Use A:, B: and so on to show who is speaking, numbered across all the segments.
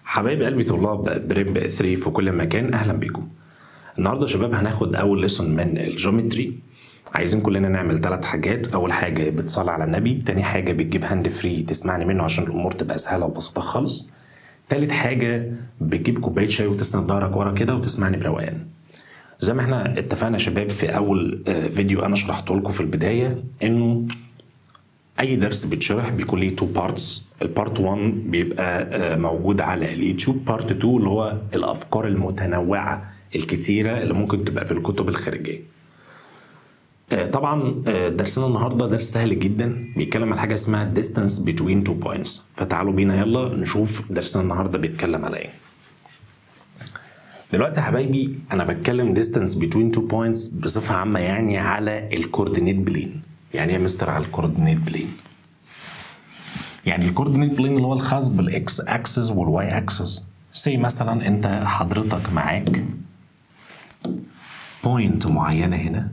A: حبايب قلبي طلاب بريب 3 في كل مكان اهلا بيكم النهارده يا شباب هناخد اول ليسون من الجيومتري عايزين كلنا نعمل ثلاث حاجات اول حاجه بتصلي على النبي تاني حاجه بتجيب هاند فري تسمعني منه عشان الامور تبقى سهله وبسيطه خالص تالت حاجه بتجيب كوبايه شاي وتسند ظهرك ورا كده وتسمعني بروقان زي ما احنا اتفقنا يا شباب في اول آه، فيديو انا شرحته لكم في البدايه انه اي درس بيتشرح بيكون ليه تو بارتس البارت 1 بيبقى آه، موجود على اليوتيوب بارت 2 اللي هو الافكار المتنوعه الكتيره اللي ممكن تبقى في الكتب الخارجيه آه، طبعا آه، درسنا النهارده درس سهل جدا بيتكلم عن حاجه اسمها distance between two points فتعالوا بينا يلا نشوف درسنا النهارده بيتكلم على ايه دلوقتي يا حبايبي انا بتكلم distance between two points بصفه عامه يعني على الكوردينيت بلين يعني ايه يا مستر على الكوردينيت بلين يعني الكوردينيت بلين اللي هو الخاص بالاكس اكسس والواي اكسس سي مثلا انت حضرتك معاك بوينت معينه هنا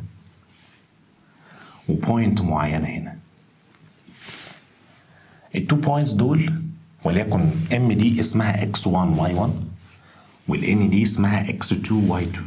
A: وبوينت معينه هنا التو بوينتس دول وليكن ام دي اسمها x1 y1 والان دي اسمها x2 y2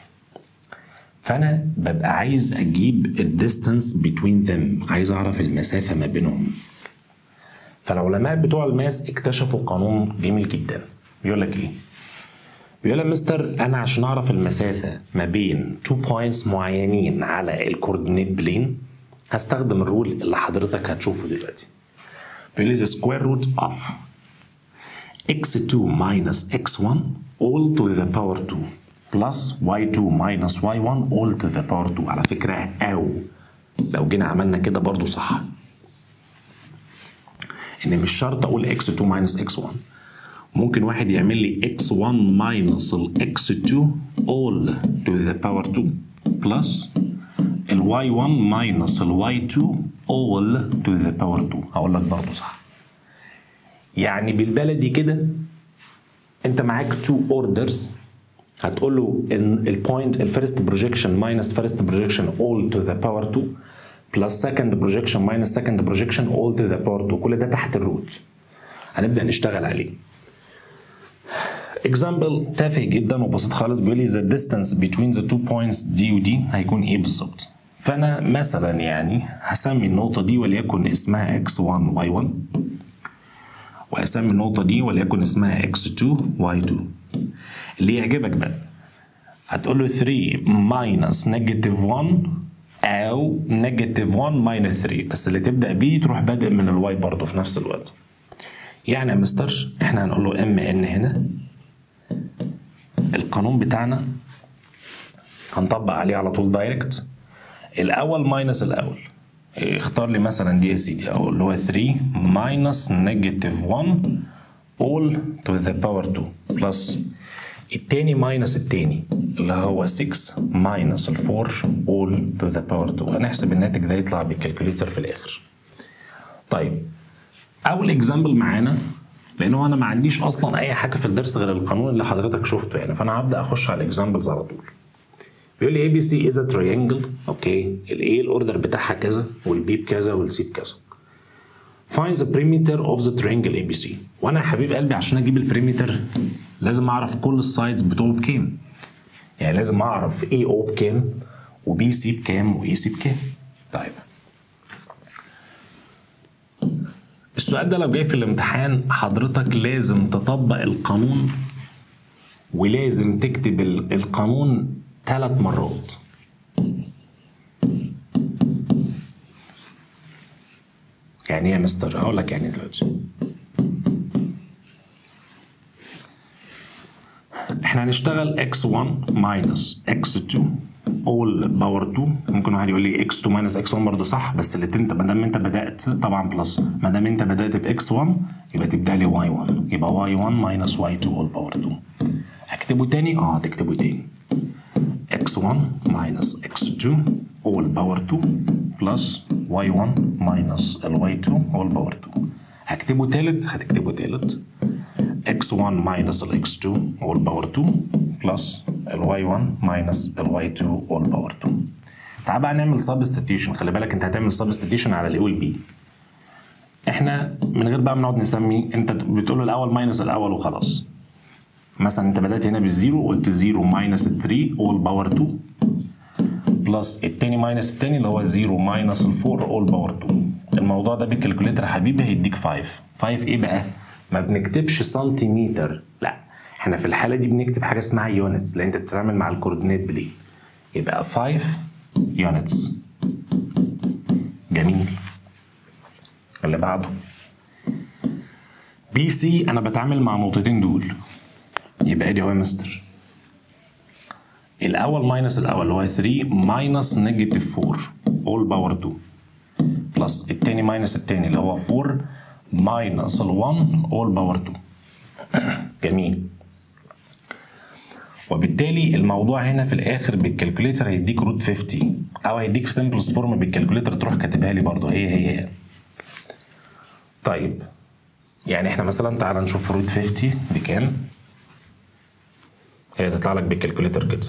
A: فانا ببقى عايز اجيب الديستانس between them عايز اعرف المسافه ما بينهم فالعلماء بتوع الماس اكتشفوا قانون جميل جدا بيقول لك ايه بيقول لك مستر انا عشان اعرف المسافه ما بين تو بوينتس معينين على الكوردينيت بلين هستخدم الرول اللي حضرتك هتشوفه دلوقتي بيقول لي the square root of x2 minus x1 all to the power 2 plus y2 minus y1 all to the power 2 على فكرة أو لو جينا عملنا كده برضو صح إن مش شرط أقول x2 minus x1 ممكن واحد يعمل لي x1 minus ال x2 all to the power 2 plus ال y1 minus ال y2 all to the power 2 هقول لك برضو صح يعني بالبلدي كده انت معاك تو اوردرز هتقول له ان البوينت الفيرست بروجيكشن ماينس فيرست بروجيكشن اول تو ذا باور 2 بلس سكند بروجيكشن ماينس سكند بروجيكشن اول تو ذا باور 2 كل ده تحت الروت هنبدا نشتغل عليه اكزامبل تافه جدا وبسيط خالص بيقول لي the distance between the two points دي ودي هيكون ايه بالظبط فانا مثلا يعني هسمي النقطه دي وليكن اسمها x1 y1 واسمي النقطه دي وليكن اسمها x2 y2 اللي يعجبك بقى هتقول له 3 ماينس نيجاتيف 1 او نيجاتيف 1 ماينس 3 بس اللي تبدا بيه تروح بادئ من الواي برضه في نفس الوقت يعني يا مستر احنا هنقول له ام ان هنا القانون بتاعنا هنطبق عليه على طول دايركت الاول ماينس الاول اختار لي مثلا دي يا سيدي او اللي هو 3 ماينس نيجاتيف 1 all to the power 2 بلس التاني ماينس التاني اللي هو 6 ماينس ال 4 all to the power 2 هنحسب الناتج ده يطلع بالكالكوليتر في الاخر طيب اول اكزامبل معانا لانه انا ما عنديش اصلا اي حاجه في الدرس غير القانون اللي حضرتك شفته يعني فانا هبدا اخش على الاكزامبلز على طول بيقول لي اي بي سي از تريانجل اوكي الاي الاوردر بتاعها كذا والبي بكذا والسي بكذا find the perimeter of the triangle ABC وانا يا حبيب قلبي عشان اجيب البريمتر لازم اعرف كل السايدز بتوعه بكام يعني لازم اعرف AO بكام وبي سي بكام واي سي بكام طيب السؤال ده لو جاي في الامتحان حضرتك لازم تطبق القانون ولازم تكتب ال- القانون ثلاث مرات يعني ايه يا مستر هقول لك يعني دلوقتي احنا هنشتغل x1 minus x2 all باور 2 ممكن واحد يقول لي x2 minus x1 برضه صح بس اللي انت ما دام انت بدات طبعا بلس ما دام انت بدات ب x1 يبقى تبدا لي y1 يبقى y1 minus y2 all باور 2 اكتبه تاني اه تكتبه تاني x1 minus x2 all باور 2 plus y1 minus ال y2 all باور 2 هكتبه تالت هتكتبه تالت x1 minus ال x2 all باور 2 plus ال y1 minus ال y2 all باور 2 تعال بقى نعمل substitution خلي بالك انت هتعمل substitution على الاي والبي احنا من غير بقى ما نقعد نسمي انت بتقول له الاول ماينس الاول وخلاص مثلا انت بدات هنا بالزيرو قلت 0 ماينس 3 اول باور 2 بلس التاني ماينس التاني اللي هو 0 ماينس ال 4 اول باور 2 الموضوع ده بالكالكوليتر يا حبيبي هيديك 5 5 ايه بقى؟ ما بنكتبش سنتيمتر لا احنا في الحاله دي بنكتب حاجه اسمها يونتس لان انت بتتعامل مع الكوردينيت بلين يبقى 5 يونتس جميل اللي بعده بي سي انا بتعامل مع النقطتين دول يبقى ادي هو يا مستر الاول ماينس الاول اللي هو 3 ماينس نيجاتيف 4 اول باور 2 بلس التاني ماينس التاني اللي هو 4 ماينس ال 1 اول باور 2 جميل وبالتالي الموضوع هنا في الاخر بالكالكوليتر هيديك روت 50 او هيديك في سمبلس فورم بالكالكوليتر تروح كاتبها لي برضه هي هي هي طيب يعني احنا مثلا تعالى نشوف روت 50 بكام هي تطلع لك بالكالكوليتر كده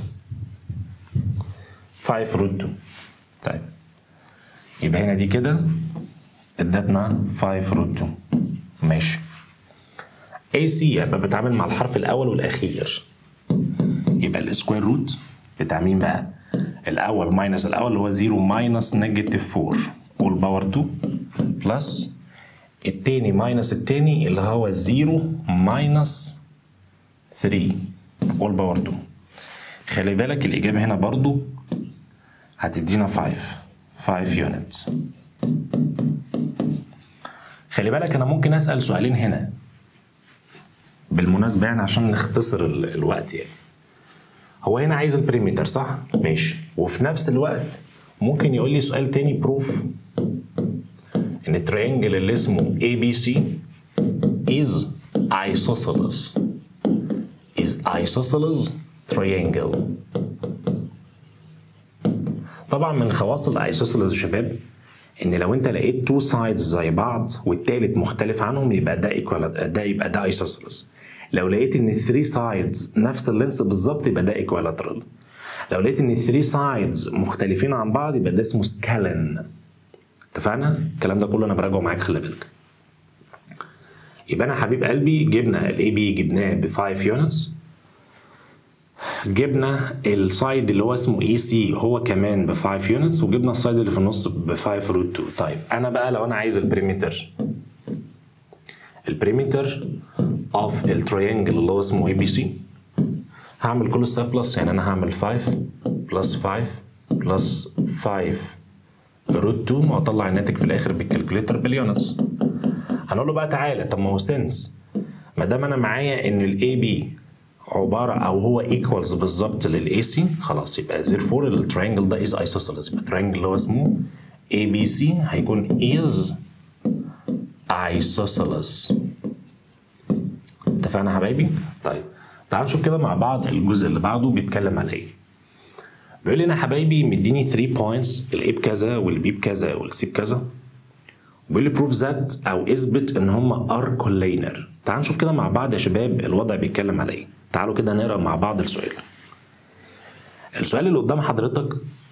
A: 5 روت 2 طيب يبقى هنا دي كده ادتنا 5 روت 2 ماشي اي سي يبقى بتعامل مع الحرف الاول والاخير يبقى السكوير روت بتاع مين بقى الاول ماينس الاول اللي هو 0 ماينس نيجاتيف 4 اول باور 2 بلس التاني ماينس التاني اللي هو 0 ماينس 3 اول باور 2 خلي بالك الاجابه هنا برضو هتدينا 5 5 يونتس خلي بالك انا ممكن اسال سؤالين هنا بالمناسبه يعني عشان نختصر ال- الوقت يعني هو هنا عايز البريمتر صح ماشي وفي نفس الوقت ممكن يقول لي سؤال تاني بروف ان الترينجل اللي اسمه ABC is isosceles is isosceles triangle طبعا من خواص الايسوسيلز يا شباب ان لو انت لقيت تو سايدز زي بعض والتالت مختلف عنهم يبقى ده ايكوال ده يبقى ده ايسوسيلز لو لقيت ان الثري سايدز نفس اللينس بالظبط يبقى ده ايكوالاترال لو لقيت ان الثري سايدز مختلفين عن بعض يبقى ده اسمه سكالن اتفقنا الكلام ده كله انا براجعه معاك خلي بالك يبقى انا حبيب قلبي جبنا الاي بي جبناه ب 5 يونتس جبنا السايد اللي هو اسمه اي سي هو كمان ب 5 يونتس وجبنا السايد اللي في النص ب 5 روت 2 طيب انا بقى لو انا عايز البريمتر البريمتر اوف التريانجل اللي هو اسمه اي بي سي هعمل كل ستيب بلس يعني انا هعمل 5 بلس 5 بلس 5 روت 2 واطلع الناتج في الاخر بالكالكوليتر باليونتس هنقول له بقى تعالى طب ما هو سنس ما دام انا معايا ان الاي بي عباره او هو ايكوالز بالظبط للاي سي خلاص يبقى زيرفور الترينجل ده از ايسوسيلز يبقى الترينجل اللي هو اسمه اي بي سي هيكون از ايسوسيلز اتفقنا يا حبايبي؟ طيب تعالوا نشوف كده مع بعض الجزء اللي بعده بيتكلم على ايه بيقول لي انا حبايبي مديني 3 بوينتس الاي بكذا والبي بكذا والسي بكذا بيقول لي بروف ذات او اثبت ان هم ار كولينر تعالوا نشوف كده مع بعض يا شباب الوضع بيتكلم على ايه تعالوا كده نقرا مع بعض السؤال السؤال اللي قدام حضرتك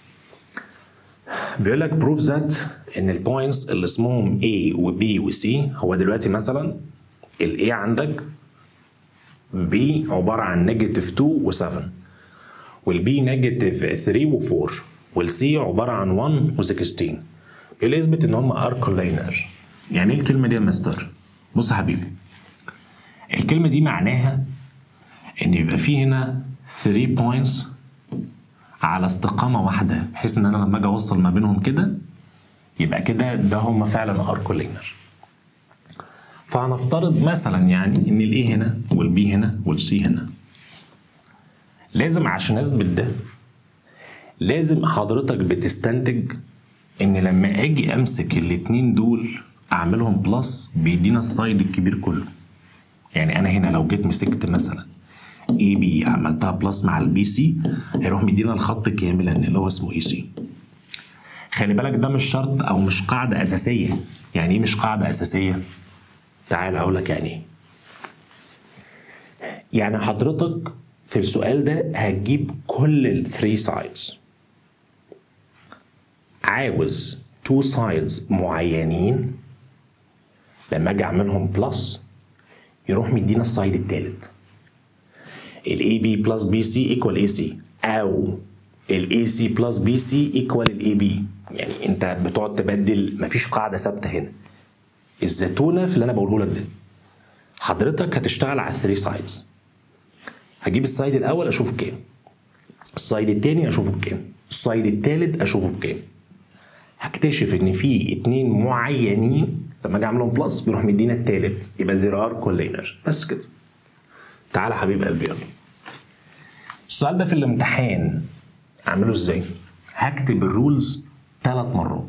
A: بيقول لك بروف ذات ان البوينتس اللي اسمهم A و B و C هو دلوقتي مثلا ال A عندك B عبارة عن نيجاتيف 2 و 7 والبي نيجاتيف 3 و 4 والسي عبارة عن 1 و 16 بيقول يثبت ان هم ار كولينر يعني ايه الكلمة دي يا مستر؟ بص يا حبيبي الكلمة دي معناها ان يبقى في هنا 3 بوينتس على استقامة واحدة بحيث ان انا لما اجي اوصل ما بينهم كده يبقى كده ده هم فعلا ار كولينر فهنفترض مثلا يعني ان الاي هنا والبي هنا والسي هنا لازم عشان اثبت ده لازم حضرتك بتستنتج ان لما اجي امسك الاتنين دول اعملهم بلس بيدينا السايد الكبير كله يعني انا هنا لو جيت مسكت مثلا اي بي عملتها بلس مع البي سي هيروح مدينا الخط كاملا اللي هو اسمه اي سي خلي بالك ده مش شرط او مش قاعده اساسيه يعني ايه مش قاعده اساسيه تعال اقول لك يعني ايه يعني حضرتك في السؤال ده هتجيب كل الثري سايدز عاوز تو سايدز معينين لما اجي اعملهم بلس يروح مدينا السايد التالت الاي بي بلس بي سي ايكوال اي سي او الاي سي بلس بي سي ايكوال الاي بي يعني انت بتقعد تبدل مفيش قاعده ثابته هنا الزتونه في اللي انا بقوله لك ده حضرتك هتشتغل على 3 سايدز هجيب السايد الاول اشوفه بكام السايد التاني اشوفه بكام السايد التالت اشوفه بكام هكتشف ان في اتنين معينين لما اجي اعملهم بلس بيروح مدينا التالت يبقى زيرو ار كولينر بس كده تعالى حبيب قلبي يلا السؤال ده في الامتحان اعمله ازاي هكتب الرولز ثلاث مرات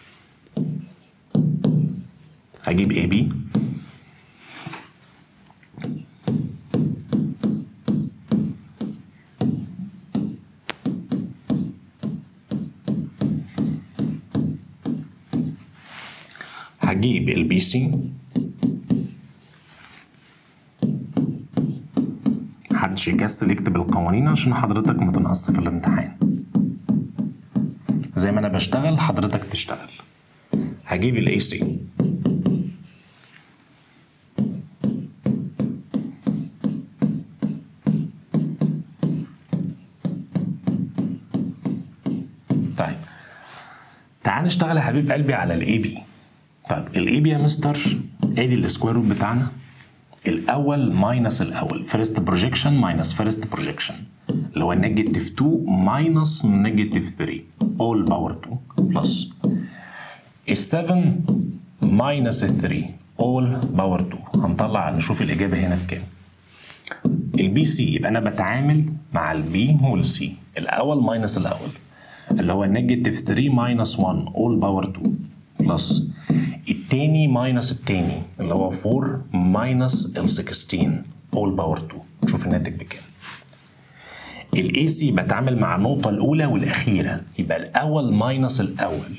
A: هجيب اي بي هجيب البي سي محدش يكسل يكتب القوانين عشان حضرتك ما تنقص في الامتحان زي ما انا بشتغل حضرتك تشتغل هجيب الاي سي طيب تعال نشتغل يا حبيب قلبي على الاي بي طيب الاي بي يا مستر ادي السكوير روت بتاعنا الاول ماينس الاول فيرست بروجيكشن ماينس فيرست بروجيكشن اللي هو نيجاتيف 2 ماينس نيجاتيف 3 اول باور 2 بلس ال 7 ماينس ال 3 اول باور 2 هنطلع نشوف الاجابه هنا بكام البي سي يبقى انا بتعامل مع البي والسي الاول ماينس الاول اللي هو نيجاتيف 3 ماينس 1 اول باور 2 بلس التاني ماينس التاني اللي هو 4 ماينس ال 16 اول باور 2 شوف الناتج بكام الاي سي بتعامل مع النقطة الأولى والأخيرة يبقى الأول ماينس الأول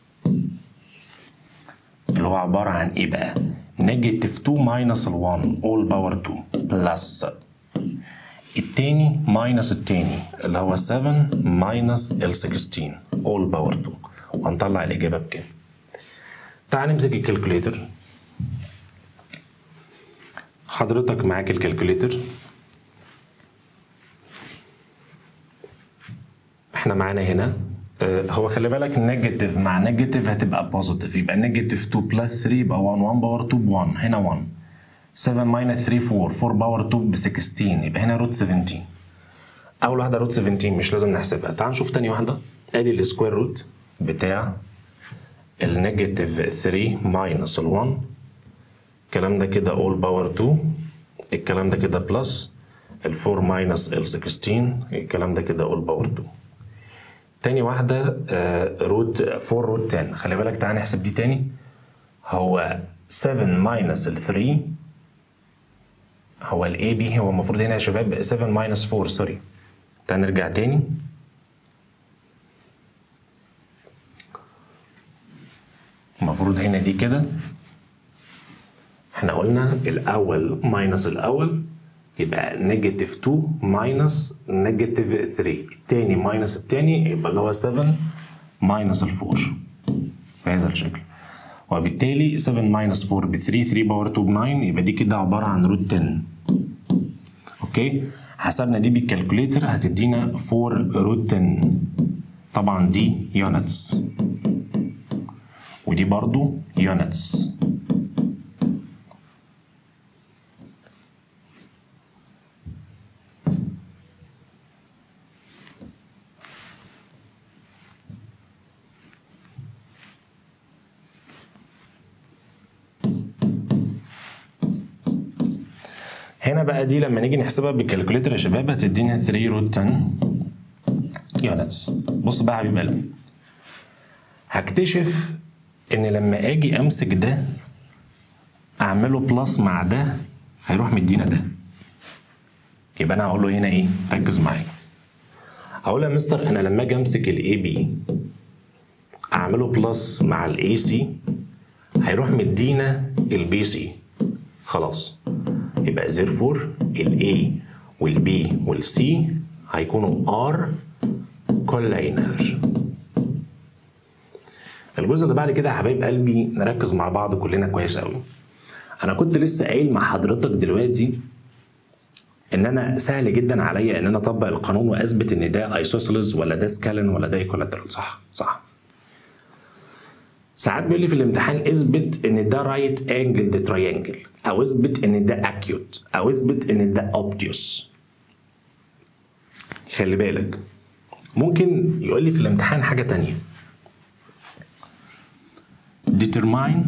A: اللي هو عبارة عن إيه بقى؟ نيجاتيف 2 ماينس ال 1 اول باور 2 بلس التاني ماينس التاني اللي هو 7 ماينس ال 16 اول باور 2 وهنطلع الإجابة بكام؟ تعال نمسك الكالكوليتر حضرتك معاك الكالكوليتر احنا معانا هنا اه هو خلي بالك نيجاتيف مع نيجاتيف هتبقى بوزيتيف يبقى نيجاتيف 2 بلس 3 يبقى 1 1 باور 2 ب 1 هنا 1 7 ماينس 3 4 4 باور 2 ب 16 يبقى هنا روت 17 اول واحده روت 17 مش لازم نحسبها تعال نشوف تاني واحده ادي السكوير روت بتاع النيجاتيف 3 ماينس ال 1 الكلام ده كده اول باور 2 الكلام ده كده بلس ال 4 ماينس ال 16 الكلام ده كده اول باور 2 تاني واحدة آه روت 4 روت 10 خلي بالك تعالى نحسب دي تاني هو 7 ماينس ال 3 هو الاي بي هو المفروض هنا يا شباب 7 ماينس 4 سوري تعالى نرجع تاني المفروض هنا دي كده احنا قلنا الاول ماينس الاول يبقى نيجاتيف 2 ماينس نيجاتيف 3 التاني ماينس التاني يبقى اللي هو 7 ماينس ال 4 بهذا الشكل وبالتالي 7 ماينس 4 ب 3 3 باور 2 ب 9 يبقى دي كده عباره عن روت 10 اوكي حسبنا دي بالكالكوليتر هتدينا 4 روت 10 طبعا دي يونتس ودي برضو يونتس هنا بقى دي لما نيجي نحسبها بالكالكوليتر يا شباب هتدينا 3 روت 10 يونتس بص بقى يا حبيب قلبي هكتشف ان لما اجي امسك ده اعمله بلس مع ده هيروح مدينا ده يبقى انا هقول له هنا ايه ركز معايا هقول يا مستر انا لما اجي امسك الاي بي اعمله بلس مع الاي سي هيروح مدينا البي سي خلاص يبقى زيرفور الاي والبي والسي هيكونوا ار كولينر الجزء اللي بعد كده يا حبايب قلبي نركز مع بعض كلنا كويس قوي انا كنت لسه قايل مع حضرتك دلوقتي ان انا سهل جدا عليا ان انا اطبق القانون واثبت ان ده ايسوسيلز ولا ده سكالن ولا ده ايكولاترال صح صح ساعات بيقول لي في الامتحان اثبت ان ده رايت انجل ده تريانجل او اثبت ان ده اكيوت او اثبت ان ده اوبتيوس خلي بالك ممكن يقول لي في الامتحان حاجه تانية determine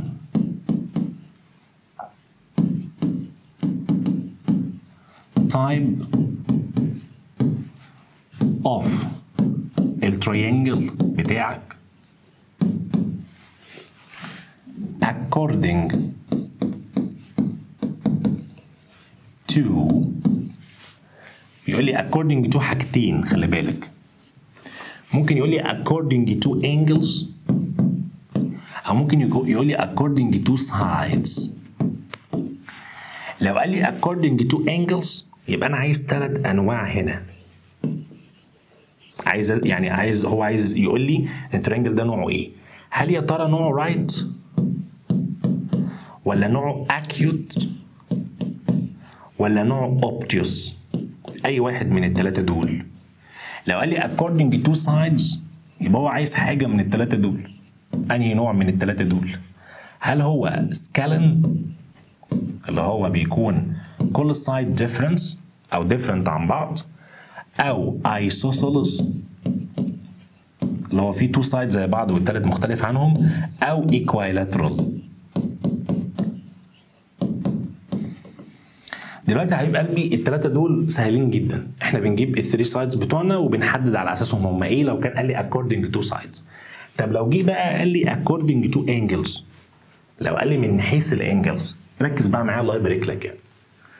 A: type of التريانجل بتاعك according to يقول لي according to حاجتين خلي بالك ممكن يقول لي according to angles او ممكن يقول لي according to sides لو قال لي according to angles يبقى انا عايز ثلاث انواع هنا عايز يعني عايز هو عايز يقول لي الترينجل ده نوعه ايه هل يا ترى نوعه رايت right ولا نوعه acute ولا نوعه obtuse اي واحد من الثلاثه دول لو قال لي according to sides يبقى هو عايز حاجه من الثلاثه دول انهي نوع من الثلاثه دول هل هو سكالن اللي هو بيكون كل سايد ديفرنس او ديفرنت عن بعض او ايسوسيلز اللي هو فيه تو سايد زي بعض والتالت مختلف عنهم او ايكويلاترال دلوقتي يا حبيب قلبي الثلاثه دول سهلين جدا احنا بنجيب الثري سايدز بتوعنا وبنحدد على اساسهم هم ايه لو كان قال لي according to sides طب لو جه بقى قال لي according to angles لو قال لي من حيث الانجلز ركز بقى معايا الله يبارك لك يعني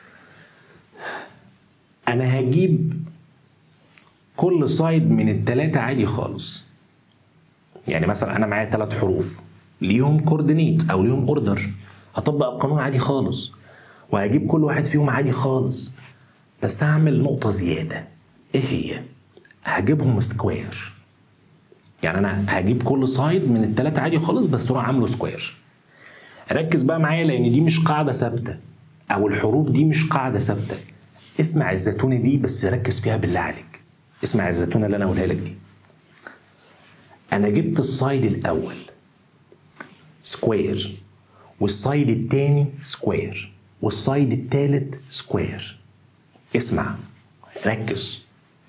A: انا هجيب كل سايد من الثلاثه عادي خالص يعني مثلا انا معايا ثلاث حروف ليهم كوردينيت او ليهم اوردر هطبق القانون عادي خالص وهجيب كل واحد فيهم عادي خالص بس هعمل نقطة زيادة ايه هي؟ هجيبهم سكوير يعني انا هجيب كل سايد من التلاتة عادي خالص بس اروح عامله سكوير ركز بقى معايا لان دي مش قاعدة ثابتة او الحروف دي مش قاعدة ثابتة اسمع الزيتونة دي بس ركز فيها بالله عليك اسمع الزيتونة اللي انا اقولها لك دي انا جبت السايد الاول سكوير والسايد التاني سكوير والسايد التالت سكوير اسمع ركز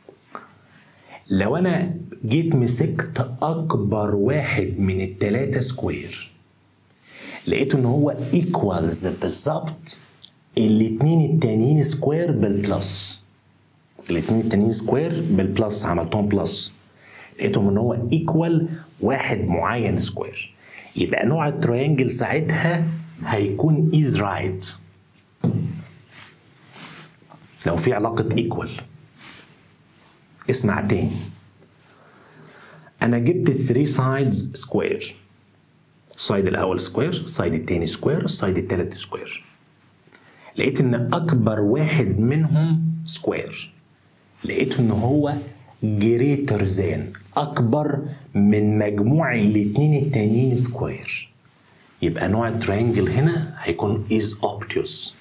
A: لو انا جيت مسكت اكبر واحد من التلاتة سكوير لقيت ان هو ايكوالز بالظبط الاتنين التانيين سكوير بالبلس الاتنين التانيين سكوير بالبلس عملتهم بلس لقيتهم ان هو ايكوال واحد معين سكوير يبقى نوع التريانجل ساعتها هيكون is right لو في علاقة ايكوال اسمع تاني انا جبت الثري سايدز سكوير السايد الاول سكوير السايد التاني سكوير السايد التالت سكوير لقيت ان اكبر واحد منهم سكوير لقيت ان هو جريتر زان اكبر من مجموع الاتنين التانيين سكوير يبقى نوع الترينجل هنا هيكون is obtuse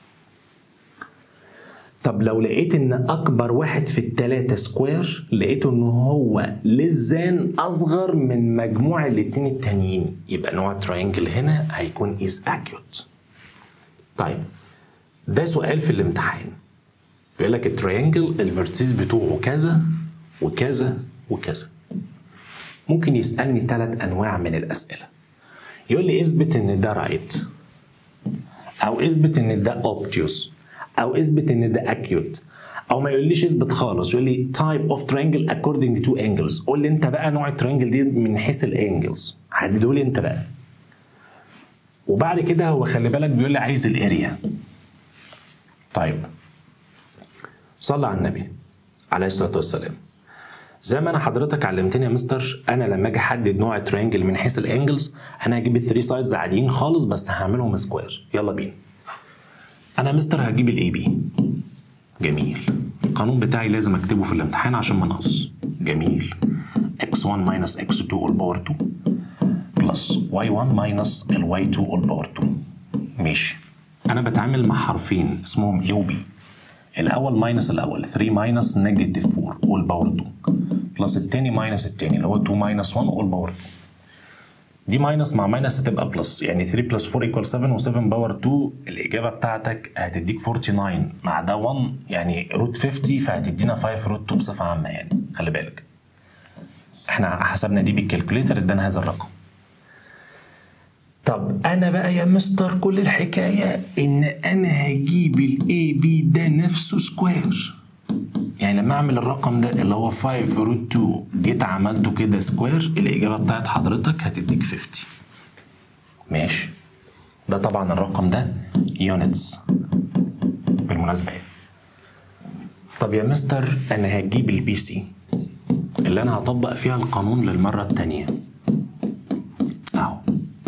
A: طب لو لقيت ان اكبر واحد في التلاتة سكوير لقيته ان هو لزان اصغر من مجموع الاتنين التانيين يبقى نوع الترينجل هنا هيكون is accurate طيب ده سؤال في الامتحان بيقول لك الترينجل الفيرتيس بتوعه كذا وكذا وكذا ممكن يسألني ثلاث أنواع من الأسئلة يقول لي اثبت إن ده رايت أو اثبت إن ده obtuse أو اثبت إن ده acute أو ما يقوليش اثبت خالص يقول لي type of triangle according to angles قول لي أنت بقى نوع الترينجل دي من حيث الانجلز حدده لي أنت بقى وبعد كده هو خلي بالك بيقول لي عايز الاريا طيب صلى على النبي عليه الصلاه والسلام زي ما انا حضرتك علمتني يا مستر انا لما اجي احدد نوع الترينجل من حيث الانجلز انا هجيب الثري سايدز عاديين خالص بس هعملهم سكوير يلا بينا انا مستر هجيب الاي بي جميل القانون بتاعي لازم اكتبه في الامتحان عشان ما نقص جميل x1 minus x2 all power 2 بلس y1 minus ال y2 all power 2 ماشي انا بتعامل مع حرفين اسمهم a و b الاول ماينس الاول 3 ماينس نيجاتيف 4 اول باور 2 بلس التاني ماينس التاني اللي هو 2 ماينس 1 اول باور 2 دي ماينس مع ماينس هتبقى بلس يعني 3 بلس 4 ايكوال 7 و7 باور 2 الاجابه بتاعتك هتديك 49 مع ده 1 يعني روت 50 فهتدينا 5 روت 2 بصفه عامه يعني خلي بالك احنا حسبنا دي بالكالكوليتر ادانا هذا الرقم طب انا بقى يا مستر كل الحكايه ان انا هجيب الاي بي ده نفسه سكوير يعني لما اعمل الرقم ده اللي هو 5 روت 2 جيت عملته كده سكوير الاجابه بتاعت حضرتك هتديك 50 ماشي ده طبعا الرقم ده يونتس بالمناسبه يعني طب يا مستر انا هجيب البي سي اللي انا هطبق فيها القانون للمره الثانيه اهو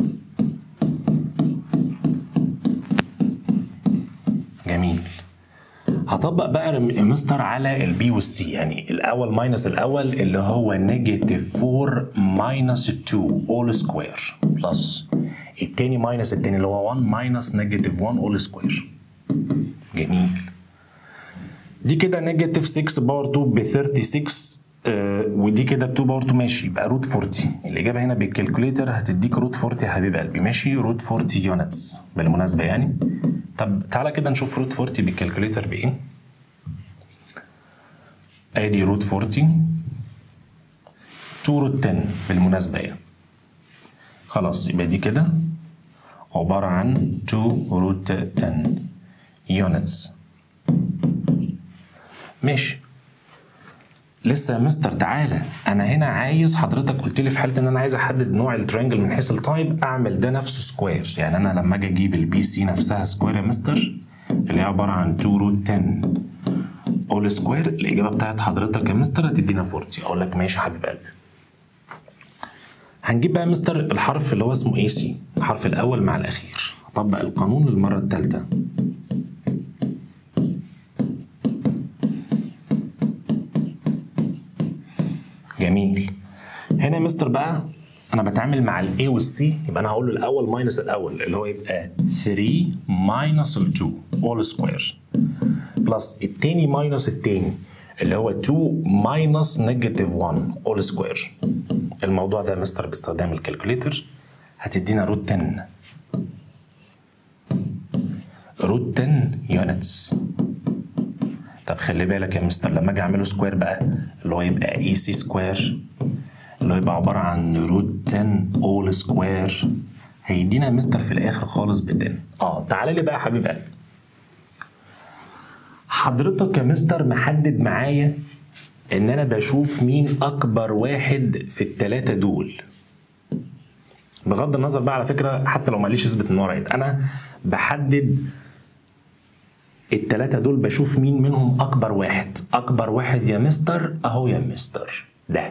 A: جميل هطبق بقى يا مستر على البي والسي يعني الاول ماينس الاول اللي هو نيجاتيف 4 ماينس 2 اول سكوير بلس التاني ماينس التاني اللي هو 1 ماينس نيجاتيف 1 اول سكوير جميل دي كده نيجاتيف 6 باور 2 ب 36 آه ودي كده ب 2 باور 2 ماشي يبقى روت 40 الاجابه هنا بالكالكوليتر هتديك روت 40 يا حبيب قلبي ماشي روت 40 يونتس بالمناسبه يعني طب تعالى كده نشوف روت 40 بالكالكوليتر بايه ادي روت 40 2 روت 10 بالمناسبه يعني خلاص يبقى دي كده عباره عن 2 روت 10 يونتس ماشي لسه يا مستر تعالى انا هنا عايز حضرتك قلت لي في حاله ان انا عايز احدد نوع الترينجل من حيث التايب اعمل ده نفسه سكوير يعني انا لما اجي اجيب البي سي نفسها سكوير يا مستر اللي هي عباره عن 2 روت 10 اول سكوير الاجابه بتاعت حضرتك يا مستر هتدينا 40 اقول لك ماشي يا حبيب قلبي هنجيب بقى يا مستر الحرف اللي هو اسمه اي سي الحرف الاول مع الاخير هطبق القانون للمره الثالثه جميل هنا يا مستر بقى انا بتعامل مع الاي والسي يبقى انا هقول له الاول ماينس الاول اللي هو يبقى 3 ماينس ال 2 اول سكوير بلس التاني ماينس التاني اللي هو 2 ماينس نيجاتيف 1 اول سكوير الموضوع ده يا مستر باستخدام الكالكوليتر هتدينا روت 10 روت 10 يونتس طب خلي بالك يا مستر لما اجي اعمله سكوير بقى اللي هو يبقى اي سي سكوير اللي هو يبقى عباره عن روت 10 اول سكوير هيدينا يا مستر في الاخر خالص ب 10 اه تعالى لي بقى يا حبيب قلبي حضرتك يا مستر محدد معايا ان انا بشوف مين اكبر واحد في الثلاثه دول بغض النظر بقى على فكره حتى لو ماليش اثبت ان هو رايت انا بحدد التلاتة دول بشوف مين منهم أكبر واحد أكبر واحد يا مستر أهو يا مستر ده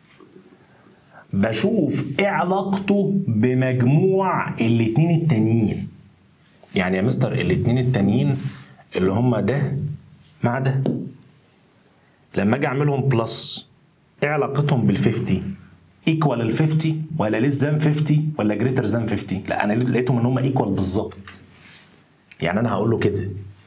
A: بشوف إيه علاقته بمجموع الاتنين التانيين يعني يا مستر الاتنين التانيين اللي هما ده مع ده لما أجي أعملهم بلس إيه علاقتهم بال 50 ايكوال ال 50 ولا ليس ذان 50 ولا جريتر ذان 50 لا انا لقيتهم ان هم ايكوال بالظبط يعني انا هقول له كده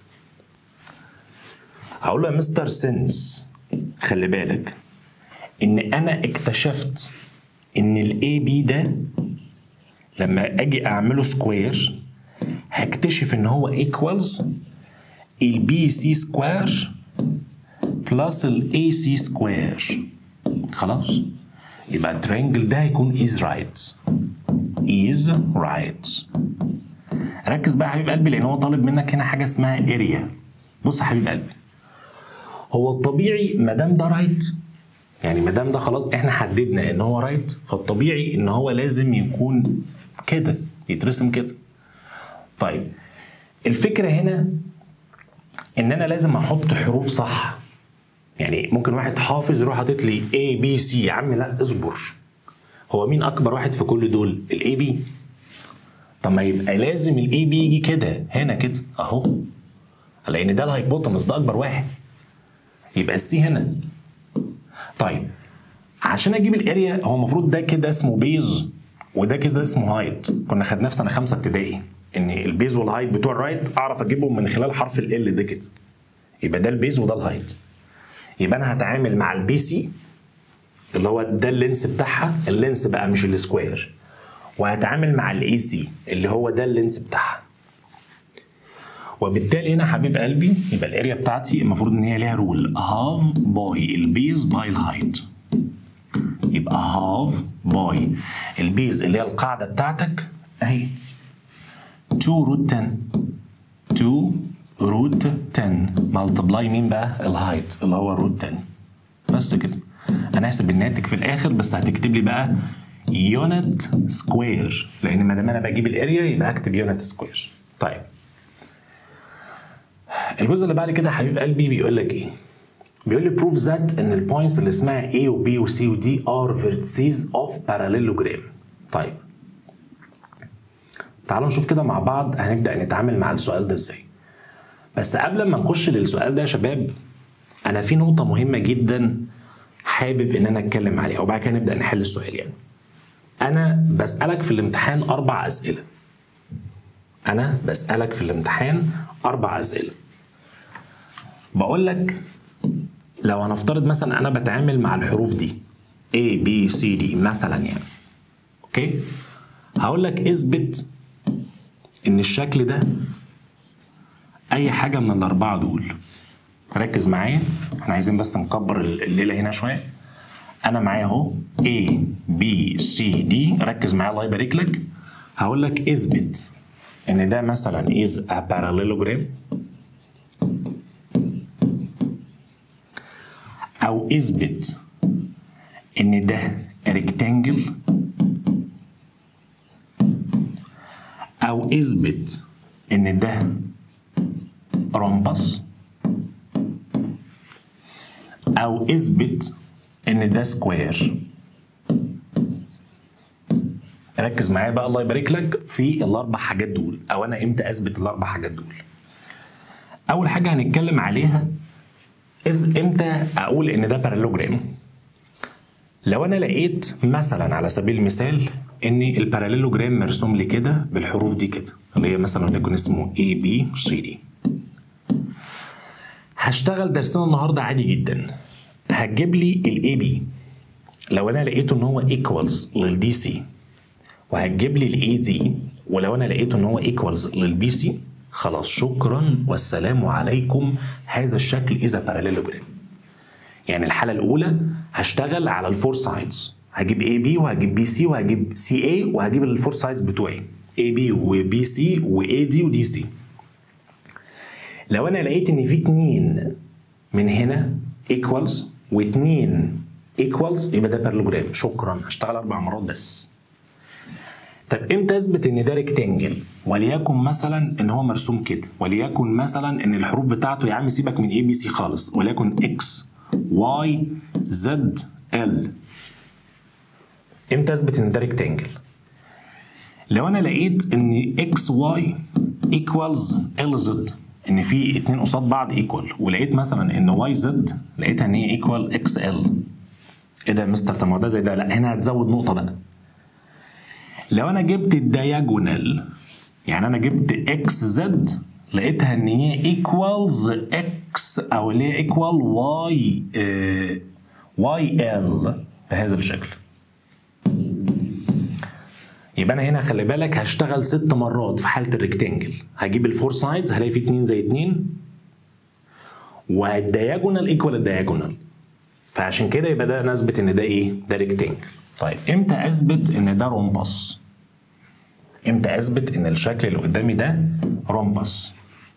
A: هقول له يا مستر سينس خلي بالك ان انا اكتشفت ان الاي بي ده لما اجي اعمله سكوير هكتشف ان هو ايكوالز البي سي سكوير بلس الاي سي سكوير خلاص يبقى الترينجل ده هيكون is right is right ركز بقى يا حبيب قلبي لان هو طالب منك هنا حاجه اسمها اريا بص يا حبيب قلبي هو الطبيعي ما دام ده رايت يعني ما دام ده خلاص احنا حددنا ان هو رايت فالطبيعي ان هو لازم يكون كده يترسم كده طيب الفكره هنا ان انا لازم احط حروف صح يعني ممكن واحد حافظ يروح حاطط لي A B C يا عم لا اصبر هو مين اكبر واحد في كل دول الاي بي طب ما يبقى لازم الاي بي يجي كده هنا كده اهو لان ده الهايبوتنس ده اكبر واحد يبقى السي هنا طيب عشان اجيب الاريا هو المفروض ده كده اسمه بيز وده كده اسمه هايت كنا خدناه في سنه خمسه ابتدائي ان البيز والهايت بتوع الرايت اعرف اجيبهم من خلال حرف ال ده كده يبقى ده البيز وده الهايت يبقى انا هتعامل مع البي سي اللي هو ده اللينس بتاعها اللينس بقى مش السكوير وهتعامل مع الاي سي اللي هو ده اللينس بتاعها وبالتالي هنا حبيب قلبي يبقى الاريا بتاعتي المفروض ان هي ليها رول هاف باي البيز باي الهايت يبقى هاف باي البيز اللي هي القاعده بتاعتك اهي 2 روت 10 2 روت 10 ملتبلاي مين بقى الهايت اللي هو روت 10 بس كده انا هحسب الناتج في الاخر بس هتكتب لي بقى يونت سكوير لان ما دام انا بجيب الاريا يبقى هكتب يونت سكوير طيب الجزء اللي بعد كده يا حبيب قلبي بيقول لك ايه بيقول لي بروف ذات ان البوينتس اللي اسمها A و B و C و D are vertices of parallelogram طيب تعالوا نشوف كده مع بعض هنبدا نتعامل مع السؤال ده ازاي بس قبل ما نخش للسؤال ده يا شباب انا في نقطه مهمه جدا حابب ان انا اتكلم عليها وبعد كده نبدا نحل السؤال يعني انا بسالك في الامتحان اربع اسئله انا بسالك في الامتحان اربع اسئله بقول لك لو هنفترض مثلا انا بتعامل مع الحروف دي A B C D مثلا يعني اوكي هقول لك اثبت ان الشكل ده اي حاجه من الاربعه دول ركز معايا احنا عايزين بس نكبر الليله هنا شويه انا معايا اهو A B C D ركز معايا الله يبارك لك هقول لك اثبت ان ده مثلا is a parallelogram او اثبت ان ده rectangle او اثبت ان ده رمبس او اثبت ان ده سكوير ركز معايا بقى الله يبارك لك في الاربع حاجات دول او انا امتى اثبت الاربع حاجات دول اول حاجه هنتكلم عليها إز امتى اقول ان ده بارالوجرام لو انا لقيت مثلا على سبيل المثال ان الباراليلوجرام مرسوم لي كده بالحروف دي كده اللي هي مثلا وليكن اسمه A B C D هشتغل درسنا النهارده عادي جدا هتجيب لي الاي بي لو انا لقيته ان هو ايكوالز للدي سي وهتجيب لي الاي دي ولو انا لقيته ان هو ايكوالز للبي سي خلاص شكرا والسلام عليكم هذا الشكل اذا باراليلوجرام يعني الحاله الاولى هشتغل على الفور سايدز هجيب اي بي وهجيب بي سي وهجيب سي اي وهجيب الفور سايدز بتوعي اي بي وبي سي واي دي ودي سي لو انا لقيت ان في اتنين من هنا ايكوالز واتنين ايكوالز يبقى ده بارلوجرام شكرا هشتغل اربع مرات بس طب امتى اثبت ان ده ريكتانجل وليكن مثلا ان هو مرسوم كده وليكن مثلا ان الحروف بتاعته يا عم سيبك من اي بي سي خالص وليكن اكس واي زد ال امتى اثبت ان ده ريكتانجل لو انا لقيت ان اكس واي ايكوالز ال زد ان في اتنين قصاد بعض ايكوال ولقيت مثلا ان واي زد لقيتها ان هي ايكوال اكس ال ايه ده يا مستر طب ما هو ده زي ده لا هنا هتزود نقطه بقى لو انا جبت الدياجونال يعني انا جبت اكس زد لقيتها ان هي ايكوالز اكس او اللي هي ايكوال واي واي ال بهذا الشكل يبقى انا هنا خلي بالك هشتغل ست مرات في حاله الريكتانجل هجيب الفور سايدز هلاقي في اتنين زي اتنين والدياجونال ايكوال الدياجونال فعشان كده يبقى ده انا اثبت ان ده ايه؟ ده ريكتانجل طيب امتى اثبت ان ده رومبس؟ امتى اثبت ان الشكل اللي قدامي ده رومبس؟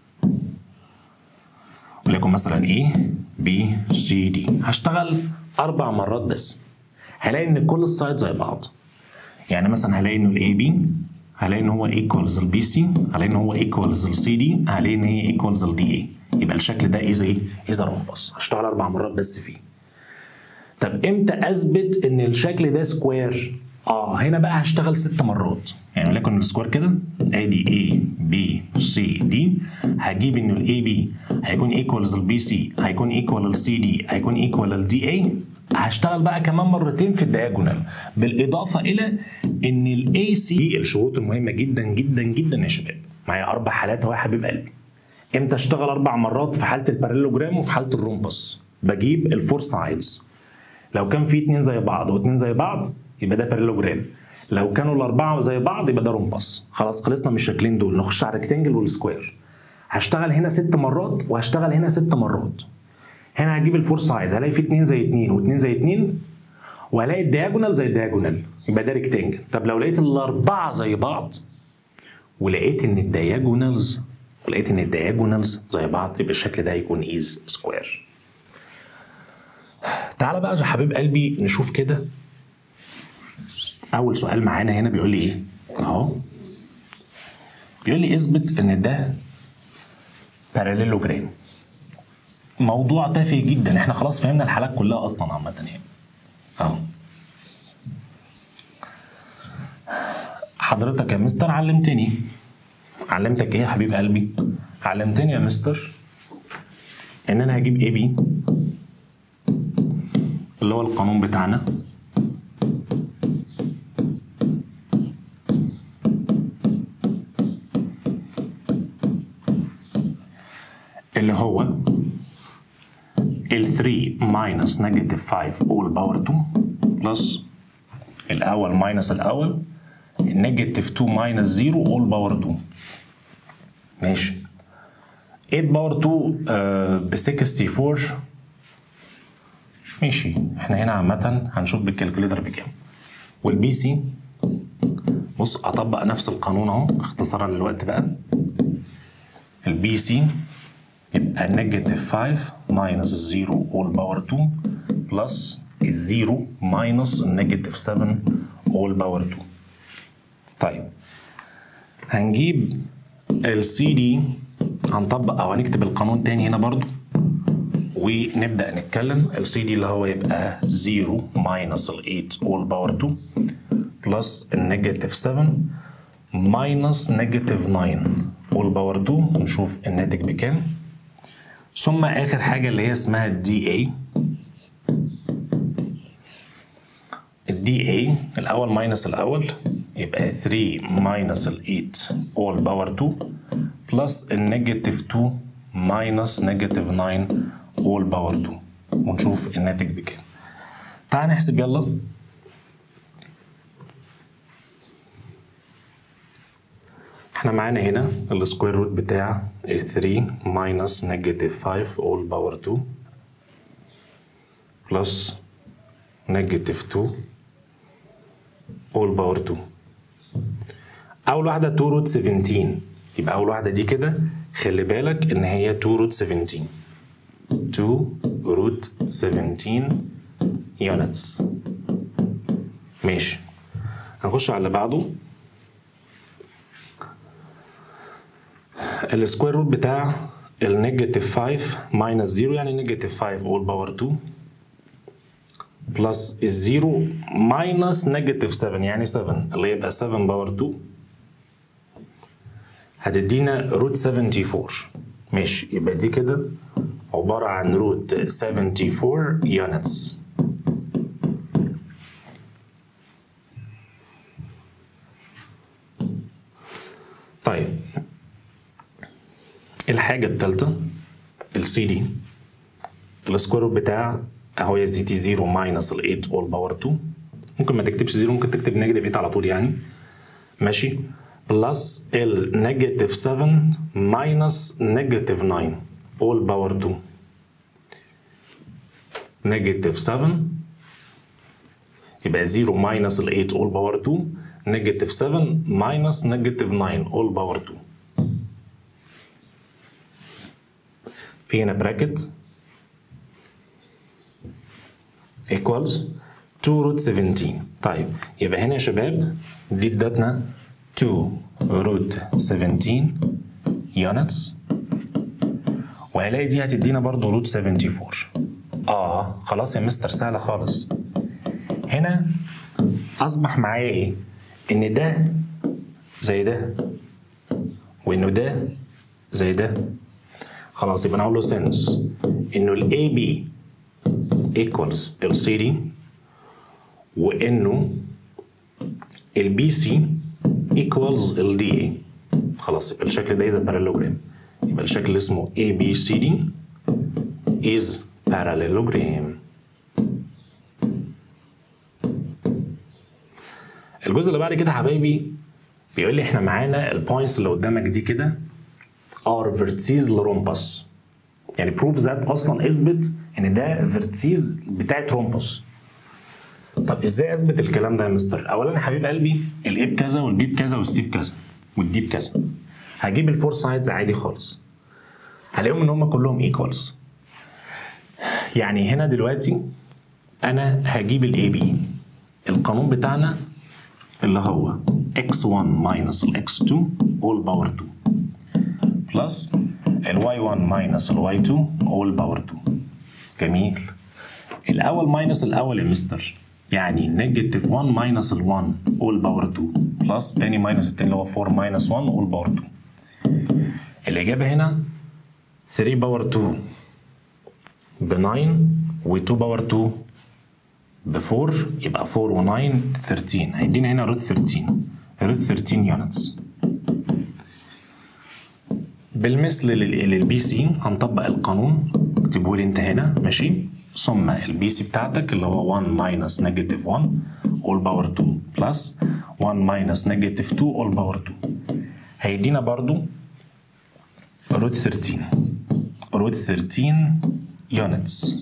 A: وليكن مثلا ايه؟ بي سي دي هشتغل اربع مرات بس هلاقي ان كل السايد زي بعض يعني مثلا هلاقي انه الاي بي هلاقي ان هو ايكوالز البي سي هلاقي ان هو ايكوالز السي دي هلاقي ان هي ايكوالز الدي اي يبقى الشكل ده اذا ايه؟ اذا رومبس هشتغل اربع مرات بس فيه طب امتى اثبت ان الشكل ده سكوير؟ اه هنا بقى هشتغل ست مرات يعني وليكن السكوير كده ادي A B C D هجيب انه الاي بي هيكون ايكوالز البي سي هيكون ايكوال السي دي هيكون ايكوال الدي اي هشتغل بقى كمان مرتين في الدياجونال بالاضافه الى ان الاي سي الشروط المهمه جدا جدا جدا يا شباب معايا اربع حالات اهو يا حبيب قلبي امتى اشتغل اربع مرات في حاله البارالوجرام وفي حاله الرومبس بجيب الفور سايدز لو كان في اتنين زي بعض واتنين زي بعض يبقى ده بارالوجرام لو كانوا الاربعه زي بعض يبقى ده رومبس خلاص خلصنا من الشكلين دول نخش على الريكتانجل والسكوير هشتغل هنا ست مرات وهشتغل هنا ست مرات هنا هجيب الفور سايز هلاقي في اتنين زي اتنين واتنين زي اتنين وهلاقي الدياجونال زي الدياجونال يبقى ده ريكتانجل طب لو لقيت الاربعه زي بعض ولقيت ان الدياجونالز ولقيت ان الدياجونالز زي بعض يبقى الشكل ده هيكون ايز سكوير تعالى بقى يا حبيب قلبي نشوف كده اول سؤال معانا هنا بيقول لي ايه اهو بيقول لي اثبت ان ده باراليلوجرام موضوع تافه جدا احنا خلاص فهمنا الحالات كلها اصلا عامه يعني اهو حضرتك يا مستر علمتني علمتك ايه يا حبيب قلبي علمتني يا مستر ان انا هجيب اي بي اللي هو القانون بتاعنا اللي هو ال 3 minus negative 5 all power 2 plus الأول minus الأول negative 2 minus 0 all power 2 ماشي 8 باور 2 آه ب 64 ماشي احنا هنا عامة هنشوف بالكالكوليتر بكام والبي سي بص اطبق نفس القانون اهو اختصارا للوقت بقى البي سي يبقى نيجاتيف 5 ماينس الزيرو اول باور 2 بلس الزيرو ماينس النيجاتيف 7 اول باور 2 طيب هنجيب السي دي هنطبق او هنكتب القانون تاني هنا برضو ونبدا نتكلم السي دي اللي هو يبقى 0 ماينس ال 8 اول باور 2 بلس النيجاتيف 7 ماينس نيجاتيف 9 اول باور 2 نشوف الناتج بكام ثم اخر حاجه اللي هي اسمها الدي اي الدي اي الاول ماينس الاول يبقى 3 ماينس ال 8 اول باور 2 بلس النيجاتيف 2 ماينس نيجاتيف 9 اول باور 2 ونشوف الناتج بكام تعال نحسب يلا احنا معانا هنا السكوير روت بتاع 3 ماينس نيجاتيف 5 اول باور 2 بلس نيجاتيف 2 اول باور 2 اول واحده 2 روت 17 يبقى اول واحده دي كده خلي بالك ان هي 2 روت 17 2 روت 17 يونتس ماشي هنخش على اللي بعده السكوير روت بتاع النيجاتيف 5 ماينس 0 يعني نيجاتيف 5 اول باور 2 بلس الزيرو ماينس نيجاتيف 7 يعني 7 اللي يبقى 7 باور 2 هتدينا روت 74 ماشي يبقى دي كده عبارة عن روت 74 يونتس طيب الحاجة التالتة السي دي السكوير روت بتاع اهو يا سيدي 0 ماينس ال 8 اول باور 2 ممكن ما تكتبش 0 ممكن تكتب نيجاتيف 8 على طول يعني ماشي بلس النيجاتيف 7 ماينس نيجاتيف 9 اول باور 2 نيجاتيف 7 يبقى 0 ماينس ال 8 اول باور 2 نيجاتيف 7 ماينس نيجاتيف 9 اول باور 2 في هنا براكت equals 2 root 17 طيب يبقى هنا يا شباب دي ادتنا 2 root 17 units وهلاقي دي هتدينا برضو روت 74 اه خلاص يا مستر سهله خالص هنا اصبح معايا ايه ان ده زي ده وانه ده زي ده خلاص يبقى انا هقول له سنس انه الاي بي ايكوالز السي دي وانه البي سي ايكوالز الدي اي خلاص يبقى الشكل ده اذا بارالوجرام يبقى الشكل اللي اسمه ABCD is parallelogram الجزء اللي بعد كده يا حبايبي بيقول لي احنا معانا البوينتس اللي قدامك دي كده ار فيرتسيز لرومبس يعني بروف ذات اصلا اثبت ان ده فيرتسيز بتاعت رومبس طب ازاي اثبت الكلام ده يا مستر اولا يا حبيب قلبي الاي بكذا والبي بكذا والسي بكذا والدي بكذا هجيب الفور سايدز عادي خالص هلاقيهم ان هم كلهم ايكوالز يعني هنا دلوقتي انا هجيب الاي بي القانون بتاعنا اللي هو x1 minus ال x2 all power 2 plus ال y1 minus ال y2 all power 2 جميل الاول ماينس الاول يا مستر يعني نيجاتيف 1 ماينس ال 1 all power 2 بلس تاني ماينس التاني اللي هو 4 ماينس 1 all power 2 الاجابه هنا 3 باور 2 ب 9 و 2 باور 2 ب 4 يبقى 4 و 9 13 هيدينا هنا روت 13 روت 13 يونتس بالمثل للبي سي هنطبق القانون اكتبه لي انت هنا ماشي ثم البي سي بتاعتك اللي هو 1 ماينس نيجاتيف 1 اول باور 2 بلس 1 ماينس نيجاتيف 2 اول باور 2 هيدينا برضو روت 13 روت 13 يونتس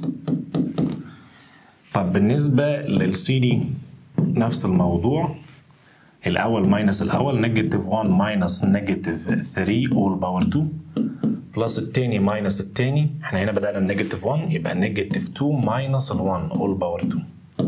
A: طب بالنسبة للسي دي نفس الموضوع الأول ماينس الأول نيجاتيف 1 ماينس نيجاتيف 3 أول باور 2 بلس التاني ماينس التاني احنا هنا بدأنا بنيجاتيف 1 يبقى نيجاتيف 2 ماينس ال 1 أول باور 2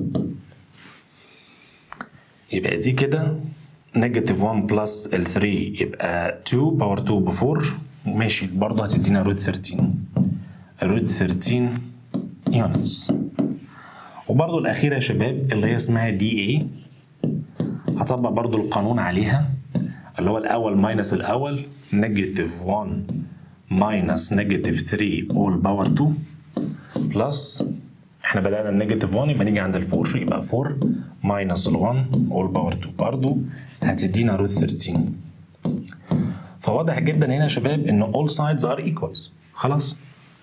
A: يبقى دي كده نيجاتيف 1 بلس ال 3 يبقى 2 باور 2 ب 4 ماشي برضه هتدينا روت 13 روت 13 يونتس وبرضه الأخيرة يا شباب اللي هي اسمها دي اي هطبق برضه القانون عليها اللي هو الأول ماينس الأول نيجاتيف 1 ماينس نيجاتيف 3 اول باور 2 بلس احنا بدأنا النيجاتيف 1 يبقى نيجي عند ال 4 يبقى 4 ماينس ال 1 اول باور 2 برضه هتدينا روت 13 فواضح جدا هنا يا شباب ان all sides are equals خلاص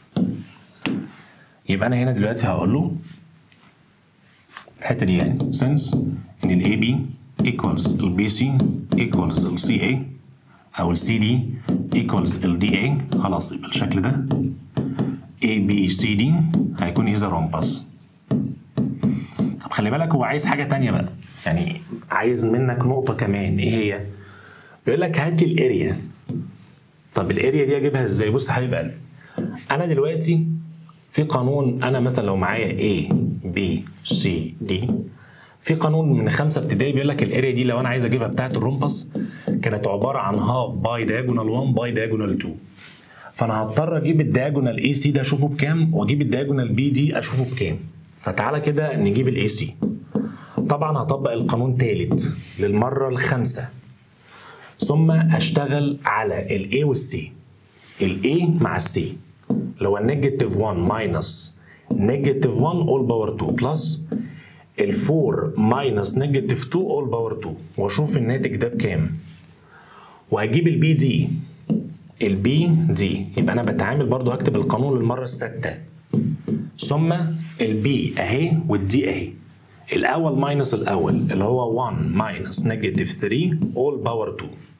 A: يبقى انا هنا دلوقتي هقول له الحته دي يعني since ان ال AB equals ال BC equals ال CA او ال CD equals ال DA خلاص يبقى الشكل ده ABCD هيكون اذا رومبس طب خلي بالك هو عايز حاجه تانية بقى يعني عايز منك نقطه كمان ايه هي بيقول لك هات لي الاريا طب الاريا دي اجيبها ازاي بص يا حبيب قلبي انا دلوقتي في قانون انا مثلا لو معايا A B C D في قانون من خمسه ابتدائي بيقول لك الاريا دي لو انا عايز اجيبها بتاعه الرومبس كانت عباره عن هاف باي دايجونال 1 باي دايجونال 2 فانا هضطر اجيب الدايجونال اي سي ده اشوفه بكام واجيب الدايجونال بي دي اشوفه بكام فتعالى كده نجيب الاي سي طبعا هطبق القانون تالت للمره الخامسه ثم اشتغل على الاي والسي الاي مع السي اللي هو نيجاتيف 1 ماينس نيجاتيف 1 اول باور 2 بلس ال 4 ماينس نيجاتيف 2 اول باور 2 واشوف الناتج ده بكام وهجيب البي دي البي دي يبقى انا بتعامل برضو هكتب القانون للمره السادسه ثم البي اهي والدي اهي الاول ماينس الاول اللي هو 1 ماينس نيجاتيف 3 اول باور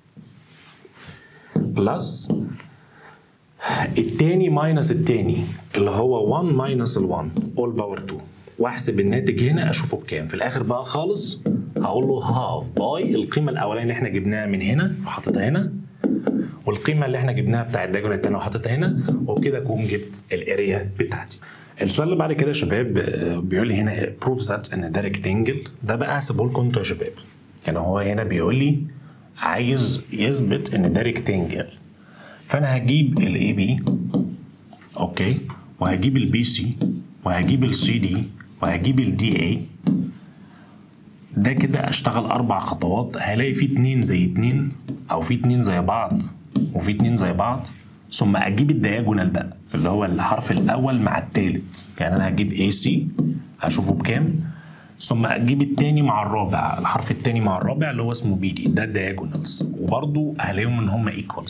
A: 2 بلس التاني ماينس التاني اللي هو 1 ماينس ال 1 اول باور 2 واحسب الناتج هنا اشوفه بكام في الاخر بقى خالص هقول له هاف باي القيمه الاولانيه اللي احنا جبناها من هنا وحطيتها هنا والقيمه اللي احنا جبناها بتاع الدايجونال التاني وحطيتها هنا وبكده اكون جبت الاريا بتاعتي السؤال اللي بعد كده يا شباب بيقول لي هنا بروف ذات ان ده ريكتانجل ده بقى هسيبه لكم انتوا يا شباب يعني هو هنا بيقول لي عايز يثبت ان ده ريكتانجل فانا هجيب الاي بي اوكي وهجيب البي سي وهجيب السي دي وهجيب الدي اي ده كده اشتغل اربع خطوات هلاقي في اتنين زي اتنين او في اتنين زي بعض وفي اتنين زي بعض ثم اجيب الدياجونال بقى اللي هو الحرف الاول مع التالت يعني انا هجيب اي سي هشوفه بكام ثم اجيب التاني مع الرابع الحرف التاني مع الرابع اللي هو اسمه بي دي ده الدياجونالز وبرضه هلاقيهم ان هم ايكوالز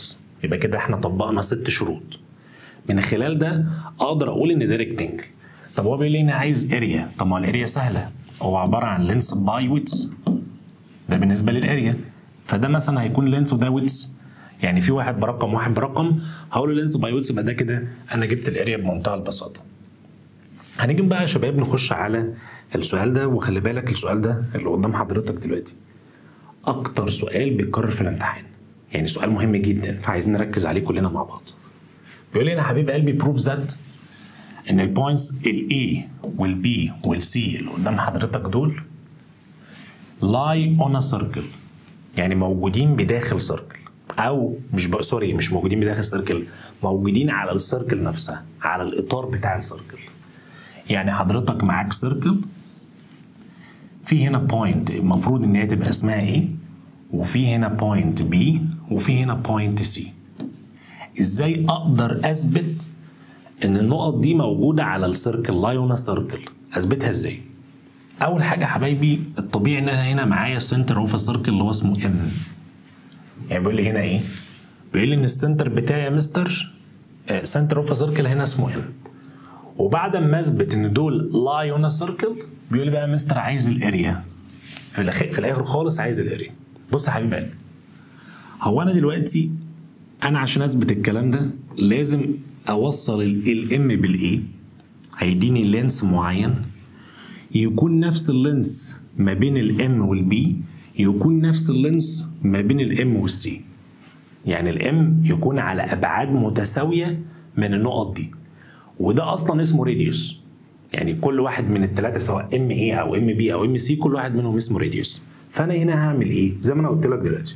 A: يبقى كده احنا طبقنا ست شروط من خلال ده اقدر اقول ان ده ريكتنجل طب هو بيقول لي هنا عايز اريا طب ما هو الاريا سهله هو عباره عن لينس باي ويدز ده بالنسبه للاريا فده مثلا هيكون لينس وده ويدز يعني في واحد برقم واحد برقم هقول له لينس باي ويدز يبقى ده كده انا جبت الاريا بمنتهى البساطه هنيجي بقى يا شباب نخش على السؤال ده وخلي بالك السؤال ده اللي قدام حضرتك دلوقتي اكتر سؤال بيتكرر في الامتحان يعني سؤال مهم جدا فعايزين نركز عليه كلنا مع بعض بيقول لي انا حبيب قلبي بروف ذات ان البوينتس الاي والبي والسي اللي قدام حضرتك دول لاي اون سيركل يعني موجودين بداخل سيركل او مش بقى سوري مش موجودين بداخل سيركل موجودين على السيركل نفسها على الاطار بتاع السيركل يعني حضرتك معاك سيركل في هنا بوينت المفروض ان هي تبقى اسمها ايه وفي هنا بوينت بي وفي هنا بوينت سي ازاي اقدر اثبت ان النقط دي موجوده على السيركل لايونا سيركل اثبتها ازاي اول حاجه حبايبي الطبيعي ان انا هنا معايا سنتر اوف سيركل اللي هو اسمه ام يعني بيقول لي هنا ايه بيقول لي ان السنتر بتاعي يا مستر سنتر اوف سيركل هنا اسمه ام وبعد ما اثبت ان دول لاي اون سيركل بيقول لي بقى يا مستر عايز الاريا في الاخر في الاخر خالص عايز الاريا بص يا حبيب قلبي هو انا دلوقتي انا عشان اثبت الكلام ده لازم اوصل الام بالاي هيديني لينس معين يكون نفس اللينس ما بين الام والبي يكون نفس اللينس ما بين الام والسي يعني الام يكون على ابعاد متساويه من النقط دي وده اصلا اسمه راديوس يعني كل واحد من الثلاثه سواء ام اي او ام بي او ام سي كل واحد منهم اسمه راديوس فانا هنا هعمل ايه زي ما انا قلت لك دلوقتي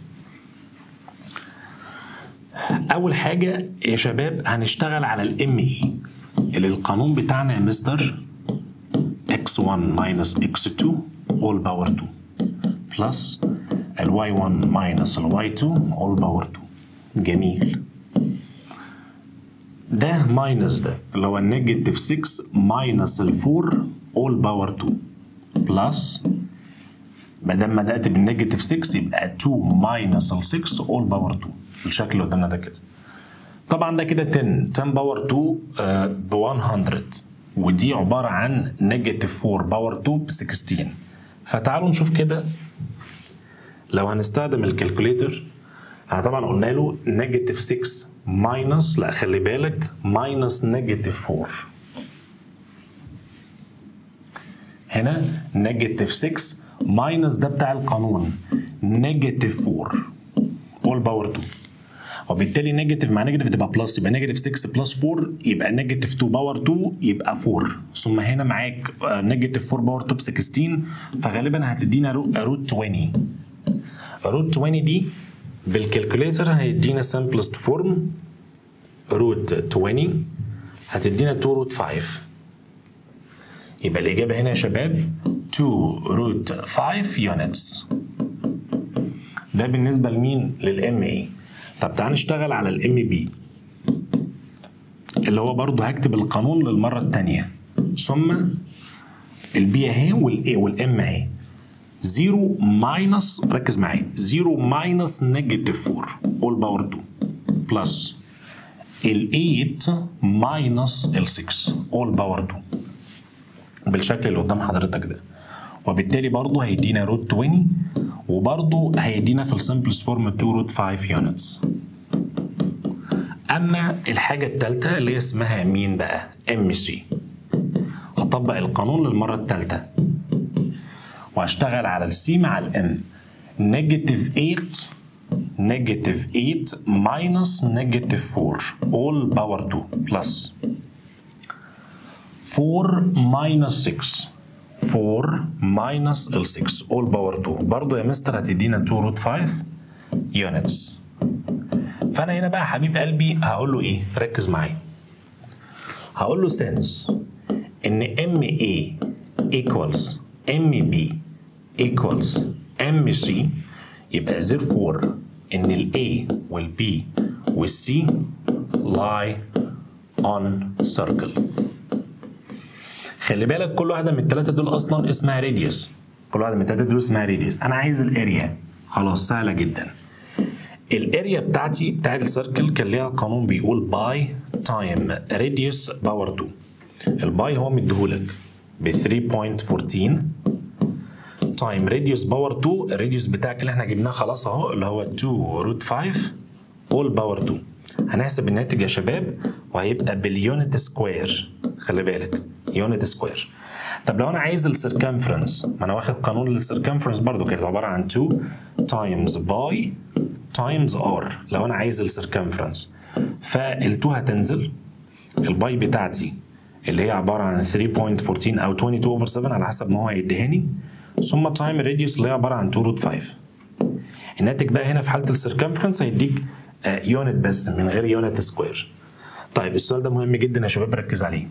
A: اول حاجه يا شباب هنشتغل على الام اي اللي القانون بتاعنا يا مستر x1 minus x2 all power 2 plus ال y1 minus ال y2 all power 2 جميل ده ماينس ده اللي هو النيجاتيف 6 ماينس ال 4 all باور 2 بلس ما دام بدات بالنيجاتيف 6 يبقى 2 ماينس ال 6 all باور 2 الشكل اللي قدامنا ده كده طبعا ده كده 10 10 باور 2 ب 100 ودي عباره عن نيجاتيف 4 باور 2 ب 16 فتعالوا نشوف كده لو هنستخدم الكالكوليتر احنا طبعا قلنا له نيجاتيف 6 ماينس لا خلي بالك ماينس نيجاتيف 4 هنا نيجاتيف 6 ماينس ده بتاع القانون نيجاتيف 4 اول باور 2 وبالتالي نيجاتيف مع نيجاتيف تبقى بلس يبقى نيجاتيف 6 بلس 4 يبقى نيجاتيف 2 باور 2 يبقى 4 ثم هنا معاك نيجاتيف 4 باور 2 ب 16 فغالبا هتدينا روت 20 روت 20 دي بالكالكوليتر هيدينا simplest فورم روت 20 هتدينا 2 روت 5 يبقى الإجابة هنا يا شباب 2 روت 5 يونتس ده بالنسبة لمين؟ للام اي طب تعال نشتغل على الام بي اللي هو برضه هكتب القانون للمرة الثانية ثم البي اهي والاي والام اهي 0 ماينس ركز معايا 0 ماينس نيجاتيف 4 اول باور 2 بلس ال 8 ماينس ال 6 اول باور 2 بالشكل اللي قدام حضرتك ده وبالتالي برضه هيدينا روت 20 وبرضه هيدينا في السمبلست فورم 2 روت 5 يونتس اما الحاجه الثالثه اللي هي اسمها مين بقى ام سي هطبق القانون للمره الثالثه وهشتغل على السي مع الام نيجاتيف 8 نيجاتيف 8 ماينس نيجاتيف 4 all باور 2 بلس 4 ماينس 6 4 ماينس ال 6 all باور 2 برضه يا مستر هتدينا 2 روت 5 يونتس فانا هنا بقى حبيب قلبي هقول له ايه ركز معايا هقول له سنس ان ام اي equals ام بي equals ام سي يبقى therefore ان ال A وال B وال C lie on circle خلي بالك كل واحده من الثلاثه دول اصلا اسمها راديوس كل واحده من الثلاثه دول اسمها راديوس انا عايز الاريا خلاص سهله جدا الاريا بتاعتي بتاع السيركل كان ليها قانون بيقول باي تايم راديوس باور 2 الباي هو مديهولك ب 3.14 تايم راديوس باور 2 الراديوس بتاعك اللي احنا جبناه خلاص اهو اللي هو 2 روت 5 اول باور 2 هنحسب الناتج يا شباب وهيبقى باليونت سكوير خلي بالك يونت سكوير طب لو انا عايز السيركمفرنس ما انا واخد قانون السيركمفرنس برضو كانت عباره عن 2 تايمز باي تايمز ار لو انا عايز السيركمفرنس فال2 هتنزل الباي بتاعتي اللي هي عباره عن 3.14 او 22 اوفر 7 على حسب ما هو هيديهاني ثم تايم راديوس اللي هي عباره عن 2 روت 5 الناتج بقى هنا في حاله السيركمفرنس هيديك يونت بس من غير يونت سكوير طيب السؤال ده مهم جدا يا شباب ركز عليه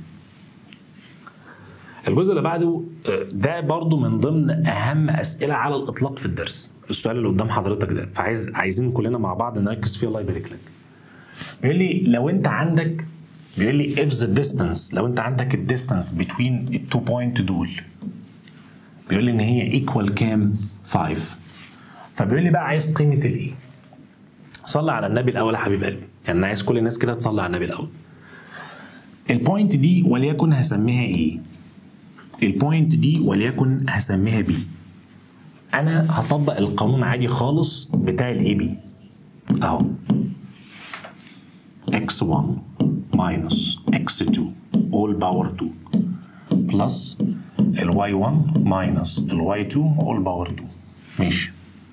A: الجزء اللي بعده ده برضو من ضمن اهم اسئله على الاطلاق في الدرس السؤال اللي قدام حضرتك ده فعايز عايزين كلنا مع بعض نركز فيه الله يبارك لك بيقول لي لو انت عندك بيقول لي if the distance لو انت عندك الديستانس between التو بوينت دول بيقول لي ان هي ايكوال كام 5 فبيقول لي بقى عايز قيمه الايه صلي على النبي الاول يا حبيب قلبي يعني انا عايز كل الناس كده تصلي على النبي الاول البوينت دي وليكن هسميها ايه البوينت دي وليكن هسميها بي انا هطبق القانون عادي خالص بتاع الاي بي اهو x1 minus x2 all power 2 plus ال y1 minus ال y2 all power 2 ماشي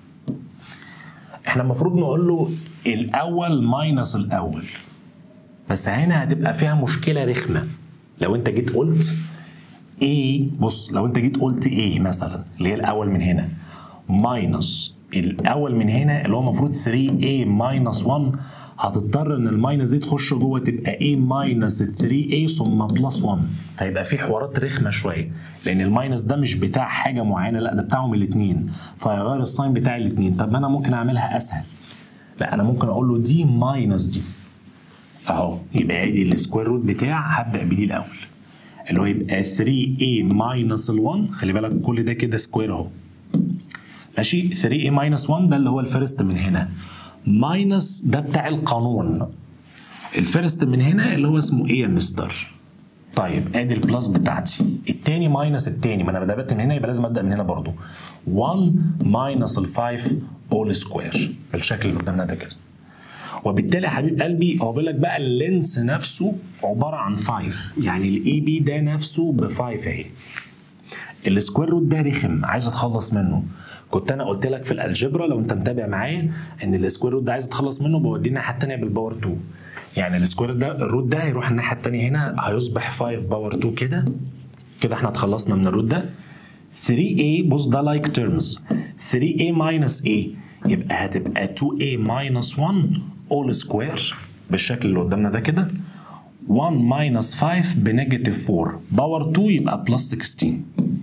A: احنا المفروض نقول له الاول ماينس الاول بس هنا هتبقى فيها مشكله رخمه لو انت جيت قلت A بص لو انت جيت قلت A مثلا اللي هي الاول من هنا ماينس الاول من هنا اللي هو المفروض 3A ماينس 1 هتضطر ان الماينس دي تخش جوه تبقى A ماينس 3A ثم بلس 1 فيبقى في حوارات رخمه شويه لان الماينس ده مش بتاع حاجه معينه لا ده بتاعهم الاثنين فهيغير الساين بتاع الاثنين طب ما انا ممكن اعملها اسهل لا انا ممكن اقول له دي ماينس دي اهو يبقى ادي السكوير روت بتاع هبدا بدي الاول اللي هو يبقى 3a ماينس ال 1 خلي بالك كل ده كده سكوير اهو ماشي 3a ماينس 1 ده اللي هو الفيرست من هنا ماينس ده بتاع القانون الفيرست من هنا اللي هو اسمه ايه يا مستر طيب ادي البلس بتاعتي التاني ماينس التاني ما انا بدات من هنا يبقى لازم ابدا من هنا برضو 1 ماينس ال 5 اول سكوير بالشكل اللي قدامنا ده كده وبالتالي يا حبيب قلبي هو بيقول لك بقى اللينس نفسه عباره عن 5 يعني الاي بي ده نفسه ب 5 اهي السكوير روت ده رخم عايز اتخلص منه كنت انا قلت لك في الالجبرا لو انت متابع معايا ان السكوير روت ده عايز اتخلص منه بوديه الناحيه الثانيه بالباور 2 يعني السكوير ده الروت ده هيروح الناحيه الثانيه هنا هيصبح 5 باور 2 كده كده احنا اتخلصنا من الروت ده 3a بص ده لايك تيرمز 3a ماينس a يبقى هتبقى 2a ماينس 1 اول سكوير بالشكل اللي قدامنا ده كده 1 ماينس 5 بنيجاتيف 4 باور 2 يبقى بلس 16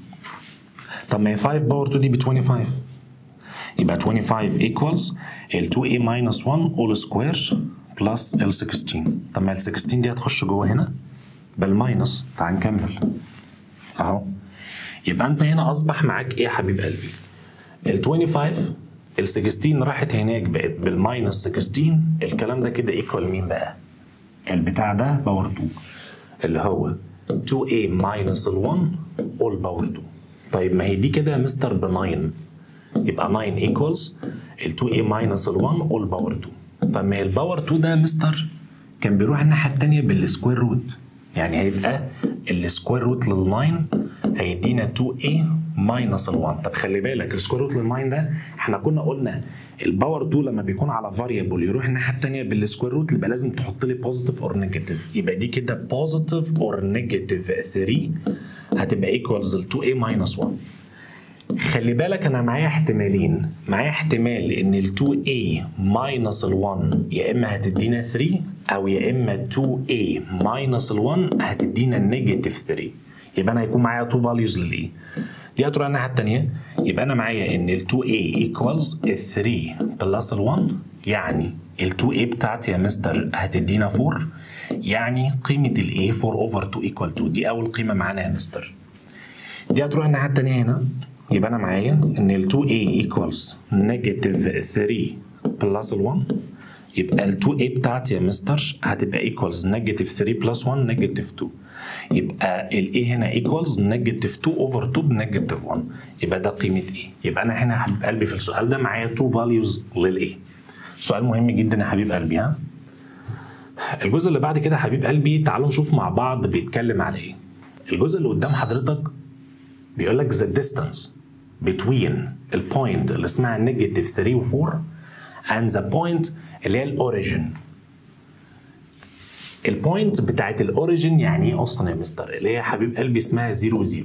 A: طب ما هي 5 باور 2 دي ب 25 يبقى 25 equals ال 2a minus 1 all square plus ال 16 طب ما ال 16 دي هتخش جوه هنا بالماينس تعال نكمل اهو يبقى انت هنا اصبح معاك ايه يا حبيب قلبي ال 25 ال 16 راحت هناك بقت بالماينس 16 الكلام ده كده ايكوال مين بقى؟ البتاع ده باور 2 اللي هو 2a minus ال 1 all باور 2 طيب ما هي دي كده يا مستر ب 9 يبقى 9 ايكوالز ال 2a minus ال 1 all باور 2 طب ما هي الباور 2 ده يا مستر كان بيروح الناحيه الثانيه بالسكوير روت يعني هيبقى السكوير روت لل 9 هيدينا 2a ماينس ال 1 طب خلي بالك السكوير روت لل 9 ده احنا كنا قلنا الباور 2 لما بيكون على فاريبل يروح الناحيه الثانيه بالسكوير روت يبقى لازم تحط لي بوزيتيف اور نيجاتيف يبقى دي كده بوزيتيف اور نيجاتيف 3 هتبقى ايكوالز ل 2a ماينس 1 خلي بالك انا معايا احتمالين معايا احتمال ان ال 2a ماينس ال 1 يا اما هتدينا 3 او يا اما 2a ماينس ال 1 هتدينا نيجاتيف 3 يبقى انا هيكون معايا 2 فاليوز للايه دي هتروح الناحيه الثانيه يبقى انا معايا ان ال 2a ايكوالز ال 3 بلس ال 1 يعني ال 2a بتاعتي يا مستر هتدينا 4 يعني قيمه ال a 4 اوفر 2 ايكوال 2 دي اول قيمه معانا يا مستر دي هتروح الناحيه الثانيه هنا يبقى انا معايا ان ال 2a equals negative 3 بلس ال 1 يبقى ال 2 a بتاعتي يا مستر هتبقى ايكوالز نيجاتيف 3 بلس 1 نيجاتيف 2 يبقى ال a هنا ايكوالز نيجاتيف 2 اوفر 2 بنيجاتيف 1 يبقى ده قيمه a يبقى انا هنا يا حبيب قلبي في السؤال ده معايا 2 فاليوز لل a سؤال مهم جدا يا حبيب قلبي ها الجزء اللي بعد كده يا حبيب قلبي تعالوا نشوف مع بعض بيتكلم على ايه الجزء اللي قدام حضرتك بيقول لك the distance between البوينت اللي اسمها نيجاتيف 3 و 4 and the point اللي هي الاوريجن البوينت بتاعت الاوريجن يعني ايه اصلا يا مستر اللي هي يا حبيب قلبي اسمها 0 0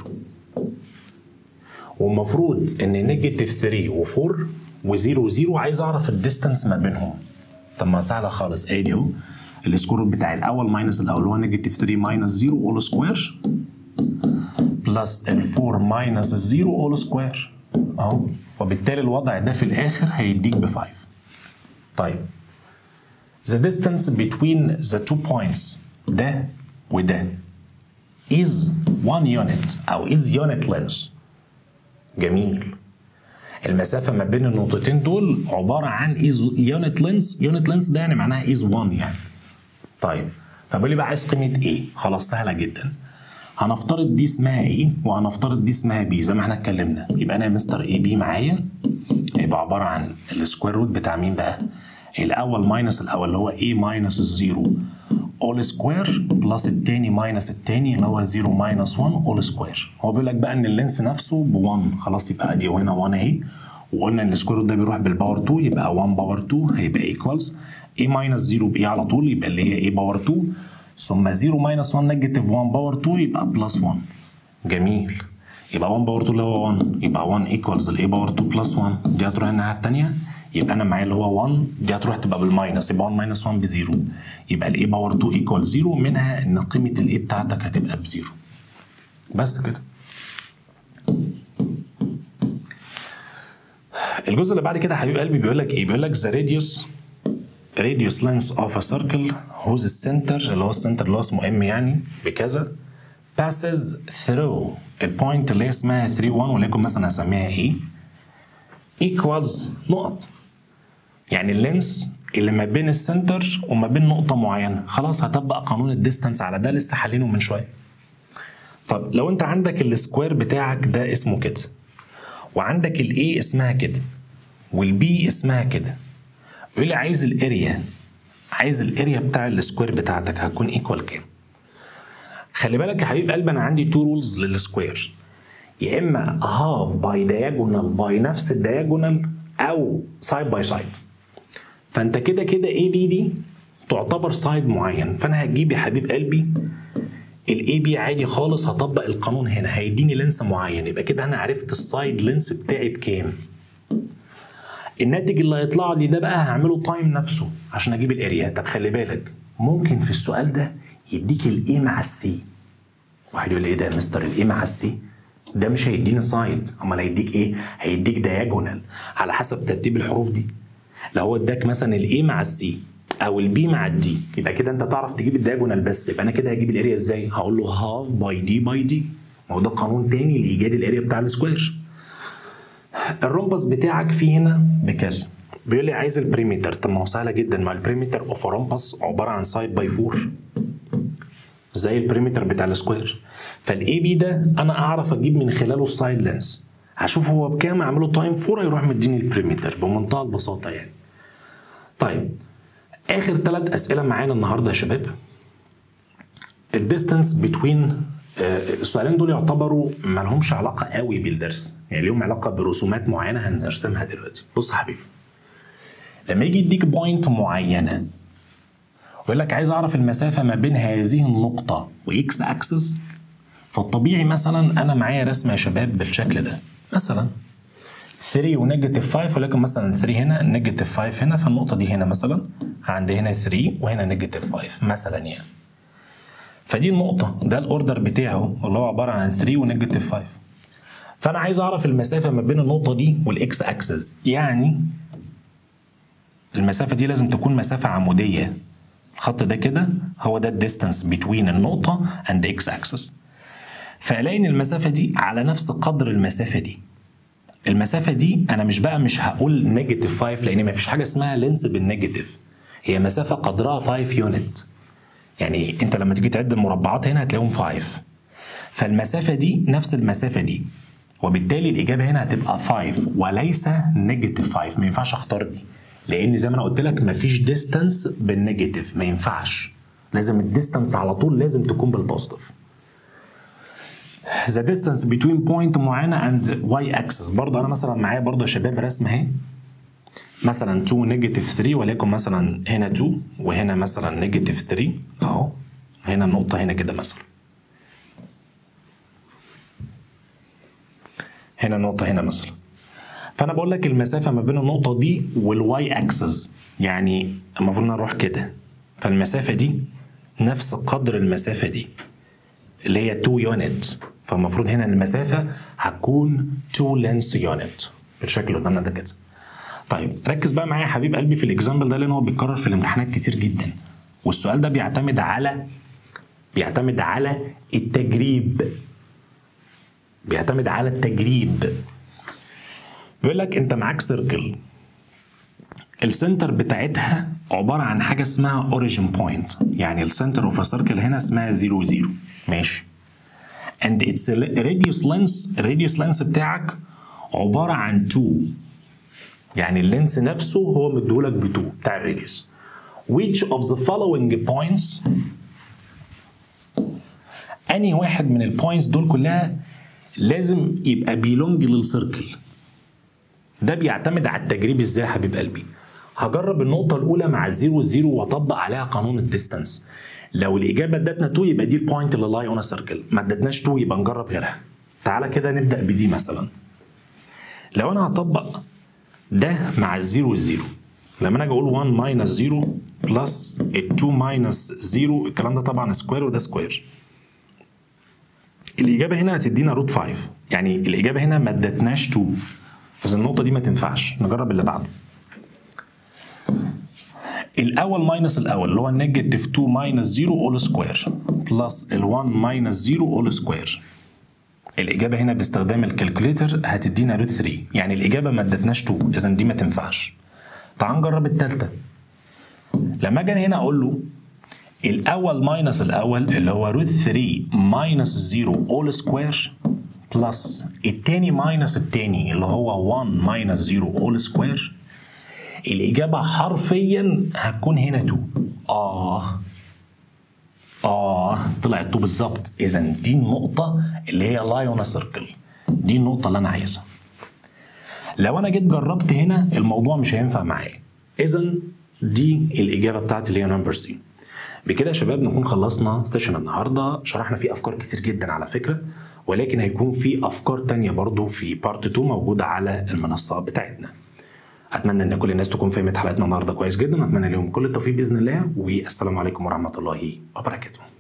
A: والمفروض ان نيجاتيف 3 و4 و0 0 عايز اعرف الديستانس ما بينهم طب ما سهله خالص ادي اهو السكور بتاع الاول ماينس الاول اللي هو نيجاتيف 3 ماينس 0 اول سكوير بلس ال 4 ماينس ال 0 اول سكوير اهو وبالتالي الوضع ده في الاخر هيديك ب 5 طيب the distance between the two points ده وده is one unit او is unit length جميل المسافة ما بين النقطتين دول عبارة عن is unit length unit length ده يعني معناها is one يعني طيب فبيقول لي بقى عايز قيمة ايه خلاص سهلة جدا هنفترض دي اسمها ايه وهنفترض دي اسمها بي زي ما احنا اتكلمنا يبقى انا يا مستر اي بي معايا هيبقى عبارة عن السكوير روت بتاع مين بقى الاول ماينس الاول اللي هو a ماينس الزيرو اول سكوير بلس التاني ماينس التاني اللي هو 0 ماينس 1 اول سكوير هو بيقول لك بقى ان اللينس نفسه ب 1 خلاص يبقى ادي هنا 1 اهي وقلنا ان السكوير روت ده بيروح بالباور 2 يبقى 1 باور 2 هيبقى ايكوالز a ماينس 0 ب a على طول يبقى اللي هي a باور 2 ثم 0 ماينس 1 نيجاتيف 1 باور 2 يبقى بلس 1 جميل يبقى 1 باور 2 اللي هو 1 يبقى 1 ايكوالز ال a باور 2 بلس 1 دي هتروح الناحيه الثانيه يبقى انا معايا اللي هو 1 دي هتروح تبقى بالماينس يبقى 1 ماينس 1 بزيرو يبقى الاي باور 2 ايكوال 0 منها ان قيمه الاي بتاعتك هتبقى بزيرو بس كده الجزء اللي بعد كده حبيب قلبي بيقول لك ايه بيقول لك ذا radius radius length of a circle whose center اللي هو السنتر اللي هو اسمه ام يعني بكذا passes through البوينت اللي هي اسمها 3 1 وليكن مثلا هسميها ايه equals نقط يعني اللينس اللي ما بين السنتر وما بين نقطة معينة خلاص هطبق قانون الديستانس على ده لسه حلينه من شوية طب لو انت عندك السكوير بتاعك ده اسمه كده وعندك الاي اسمها كده والبي اسمها كده يقول لي عايز الاريا عايز الاريا بتاع السكوير بتاعتك هتكون ايكوال كام خلي بالك يا حبيب قلبي انا عندي تو رولز للسكوير يا اما هاف باي دايجونال باي نفس الدايجونال او سايد باي سايد فانت كده كده اي بي دي تعتبر سايد معين فانا هجيب يا حبيب قلبي الاي بي عادي خالص هطبق القانون هنا هيديني لينس معين يبقى كده انا عرفت السايد لينس بتاعي بكام الناتج اللي هيطلع لي ده بقى هعمله تايم نفسه عشان اجيب الاريا طب خلي بالك ممكن في السؤال ده يديك الاي مع السي واحد يقول لي ايه ده يا مستر الاي مع السي ده مش هيديني سايد امال هيديك ايه هيديك دايجونال على حسب ترتيب الحروف دي لو هو اداك مثلا الاي مع السي او البي مع الدي يبقى كده انت تعرف تجيب الدايجونال بس يبقى انا كده هجيب الاريا ازاي هقول له هاف باي دي باي دي ما هو ده قانون تاني لايجاد الاريا بتاع السكوير الرومبس بتاعك فيه هنا بكذا بيقول لي عايز البريمتر طب ما هو سهله جدا ما البريمتر اوف رومبس عباره عن سايد باي 4 زي البريمتر بتاع السكوير فالاي بي ده انا اعرف اجيب من خلاله السايد لينس هشوف هو بكام اعمله تايم 4 يروح مديني البريمتر بمنتهى البساطه يعني طيب اخر ثلاث اسئله معانا النهارده يا شباب الديستانس بتوين السؤالين دول يعتبروا ما لهمش علاقه قوي بالدرس يعني لهم علاقه برسومات معينه هنرسمها دلوقتي بص يا حبيبي لما يجي يديك بوينت معينه ويقول لك عايز اعرف المسافه ما بين هذه النقطه واكس اكسس فالطبيعي مثلا انا معايا رسمه يا شباب بالشكل ده مثلا 3 ونيجاتيف 5 ولكن مثلا 3 هنا نيجاتيف 5 هنا فالنقطه دي هنا مثلا عندي هنا 3 وهنا نيجاتيف 5 مثلا يعني فدي النقطة ده الأوردر بتاعه اللي هو عبارة عن 3 ونيجاتيف 5 فأنا عايز أعرف المسافة ما بين النقطة دي والإكس أكسس يعني المسافة دي لازم تكون مسافة عمودية الخط ده كده هو ده الديستانس بين النقطة and the x axis فألاقي إن المسافة دي على نفس قدر المسافة دي المسافه دي انا مش بقى مش هقول نيجاتيف 5 لان ما فيش حاجه اسمها لينس بالنيجاتيف هي مسافه قدرها 5 يونت يعني انت لما تيجي تعد المربعات هنا هتلاقيهم 5 فالمسافه دي نفس المسافه دي وبالتالي الاجابه هنا هتبقى 5 وليس نيجاتيف 5 ما ينفعش اختار دي لان زي ما انا قلت لك مفيش ديستانس بالنيجاتيف ما ينفعش لازم الديستانس على طول لازم تكون بالبوزيتيف the distance between point معينة and y axis برضه أنا مثلا معايا برضه يا شباب رسمة أهي مثلا 2 نيجاتيف 3 وليكن مثلا هنا 2 وهنا مثلا نيجاتيف 3 أهو هنا النقطة هنا كده مثلا هنا نقطة هنا مثلا فأنا بقول لك المسافة ما بين النقطة دي والواي اكسس يعني المفروض نروح كده فالمسافة دي نفس قدر المسافة دي اللي هي 2 يونت فالمفروض هنا المسافة هتكون 2 لينس يونت بالشكل اللي قدامنا ده كده طيب ركز بقى معايا يا حبيب قلبي في الاكزامبل ده لان هو بيتكرر في الامتحانات كتير جدا والسؤال ده بيعتمد على بيعتمد على التجريب بيعتمد على التجريب بيقول لك انت معاك سيركل السنتر بتاعتها عباره عن حاجه اسمها اوريجين بوينت يعني السنتر اوف سيركل هنا اسمها 0 0 ماشي and its radius length الراديوس لينس بتاعك عباره عن 2 يعني اللينس نفسه هو مديهولك ب 2 بتاع الراديوس which of the following points انهي واحد من البوينتس دول كلها لازم يبقى بيلونج للسيركل ده بيعتمد على التجريب ازاي يا حبيب قلبي هجرب النقطة الأولى مع الزيرو زيرو وأطبق عليها قانون الديستانس لو الإجابة ادتنا 2 يبقى دي البوينت اللي لاي اون سيركل ما ادتناش 2 يبقى نجرب غيرها تعالى كده نبدأ بدي مثلا لو أنا هطبق ده مع الزيرو الزيرو لما انا اجي اقول 1 ماينس 0 بلس ال 2 ماينس 0 الكلام ده طبعا سكوير وده سكوير الاجابه هنا هتدينا روت 5 يعني الاجابه هنا ما ادتناش 2 بس النقطه دي ما تنفعش نجرب اللي بعده الاول ماينس الاول اللي هو نيجاتيف 2 ماينس 0 اول سكوير بلس ال 1 ماينس 0 اول سكوير الاجابه هنا باستخدام الكالكوليتر هتدينا روت 3 يعني الاجابه ما ادتناش 2 اذا دي ما تنفعش تعال نجرب الثالثه لما اجي هنا اقول له الاول ماينس الاول اللي هو روت 3 ماينس 0 اول سكوير بلس التاني ماينس التاني اللي هو 1 ماينس 0 اول سكوير الاجابه حرفيا هتكون هنا 2 اه اه طلعت 2 بالظبط اذا دي النقطه اللي هي لايون سيركل دي النقطه اللي انا عايزها لو انا جيت جربت هنا الموضوع مش هينفع معايا اذا دي الاجابه بتاعتي اللي هي نمبر سي بكده يا شباب نكون خلصنا سيشن النهارده شرحنا فيه افكار كتير جدا على فكره ولكن هيكون في افكار تانية برضو في بارت 2 موجوده على المنصه بتاعتنا اتمنى ان كل الناس تكون فهمت حلقتنا النهارده كويس جدا اتمنى لهم كل التوفيق باذن الله والسلام عليكم ورحمه الله وبركاته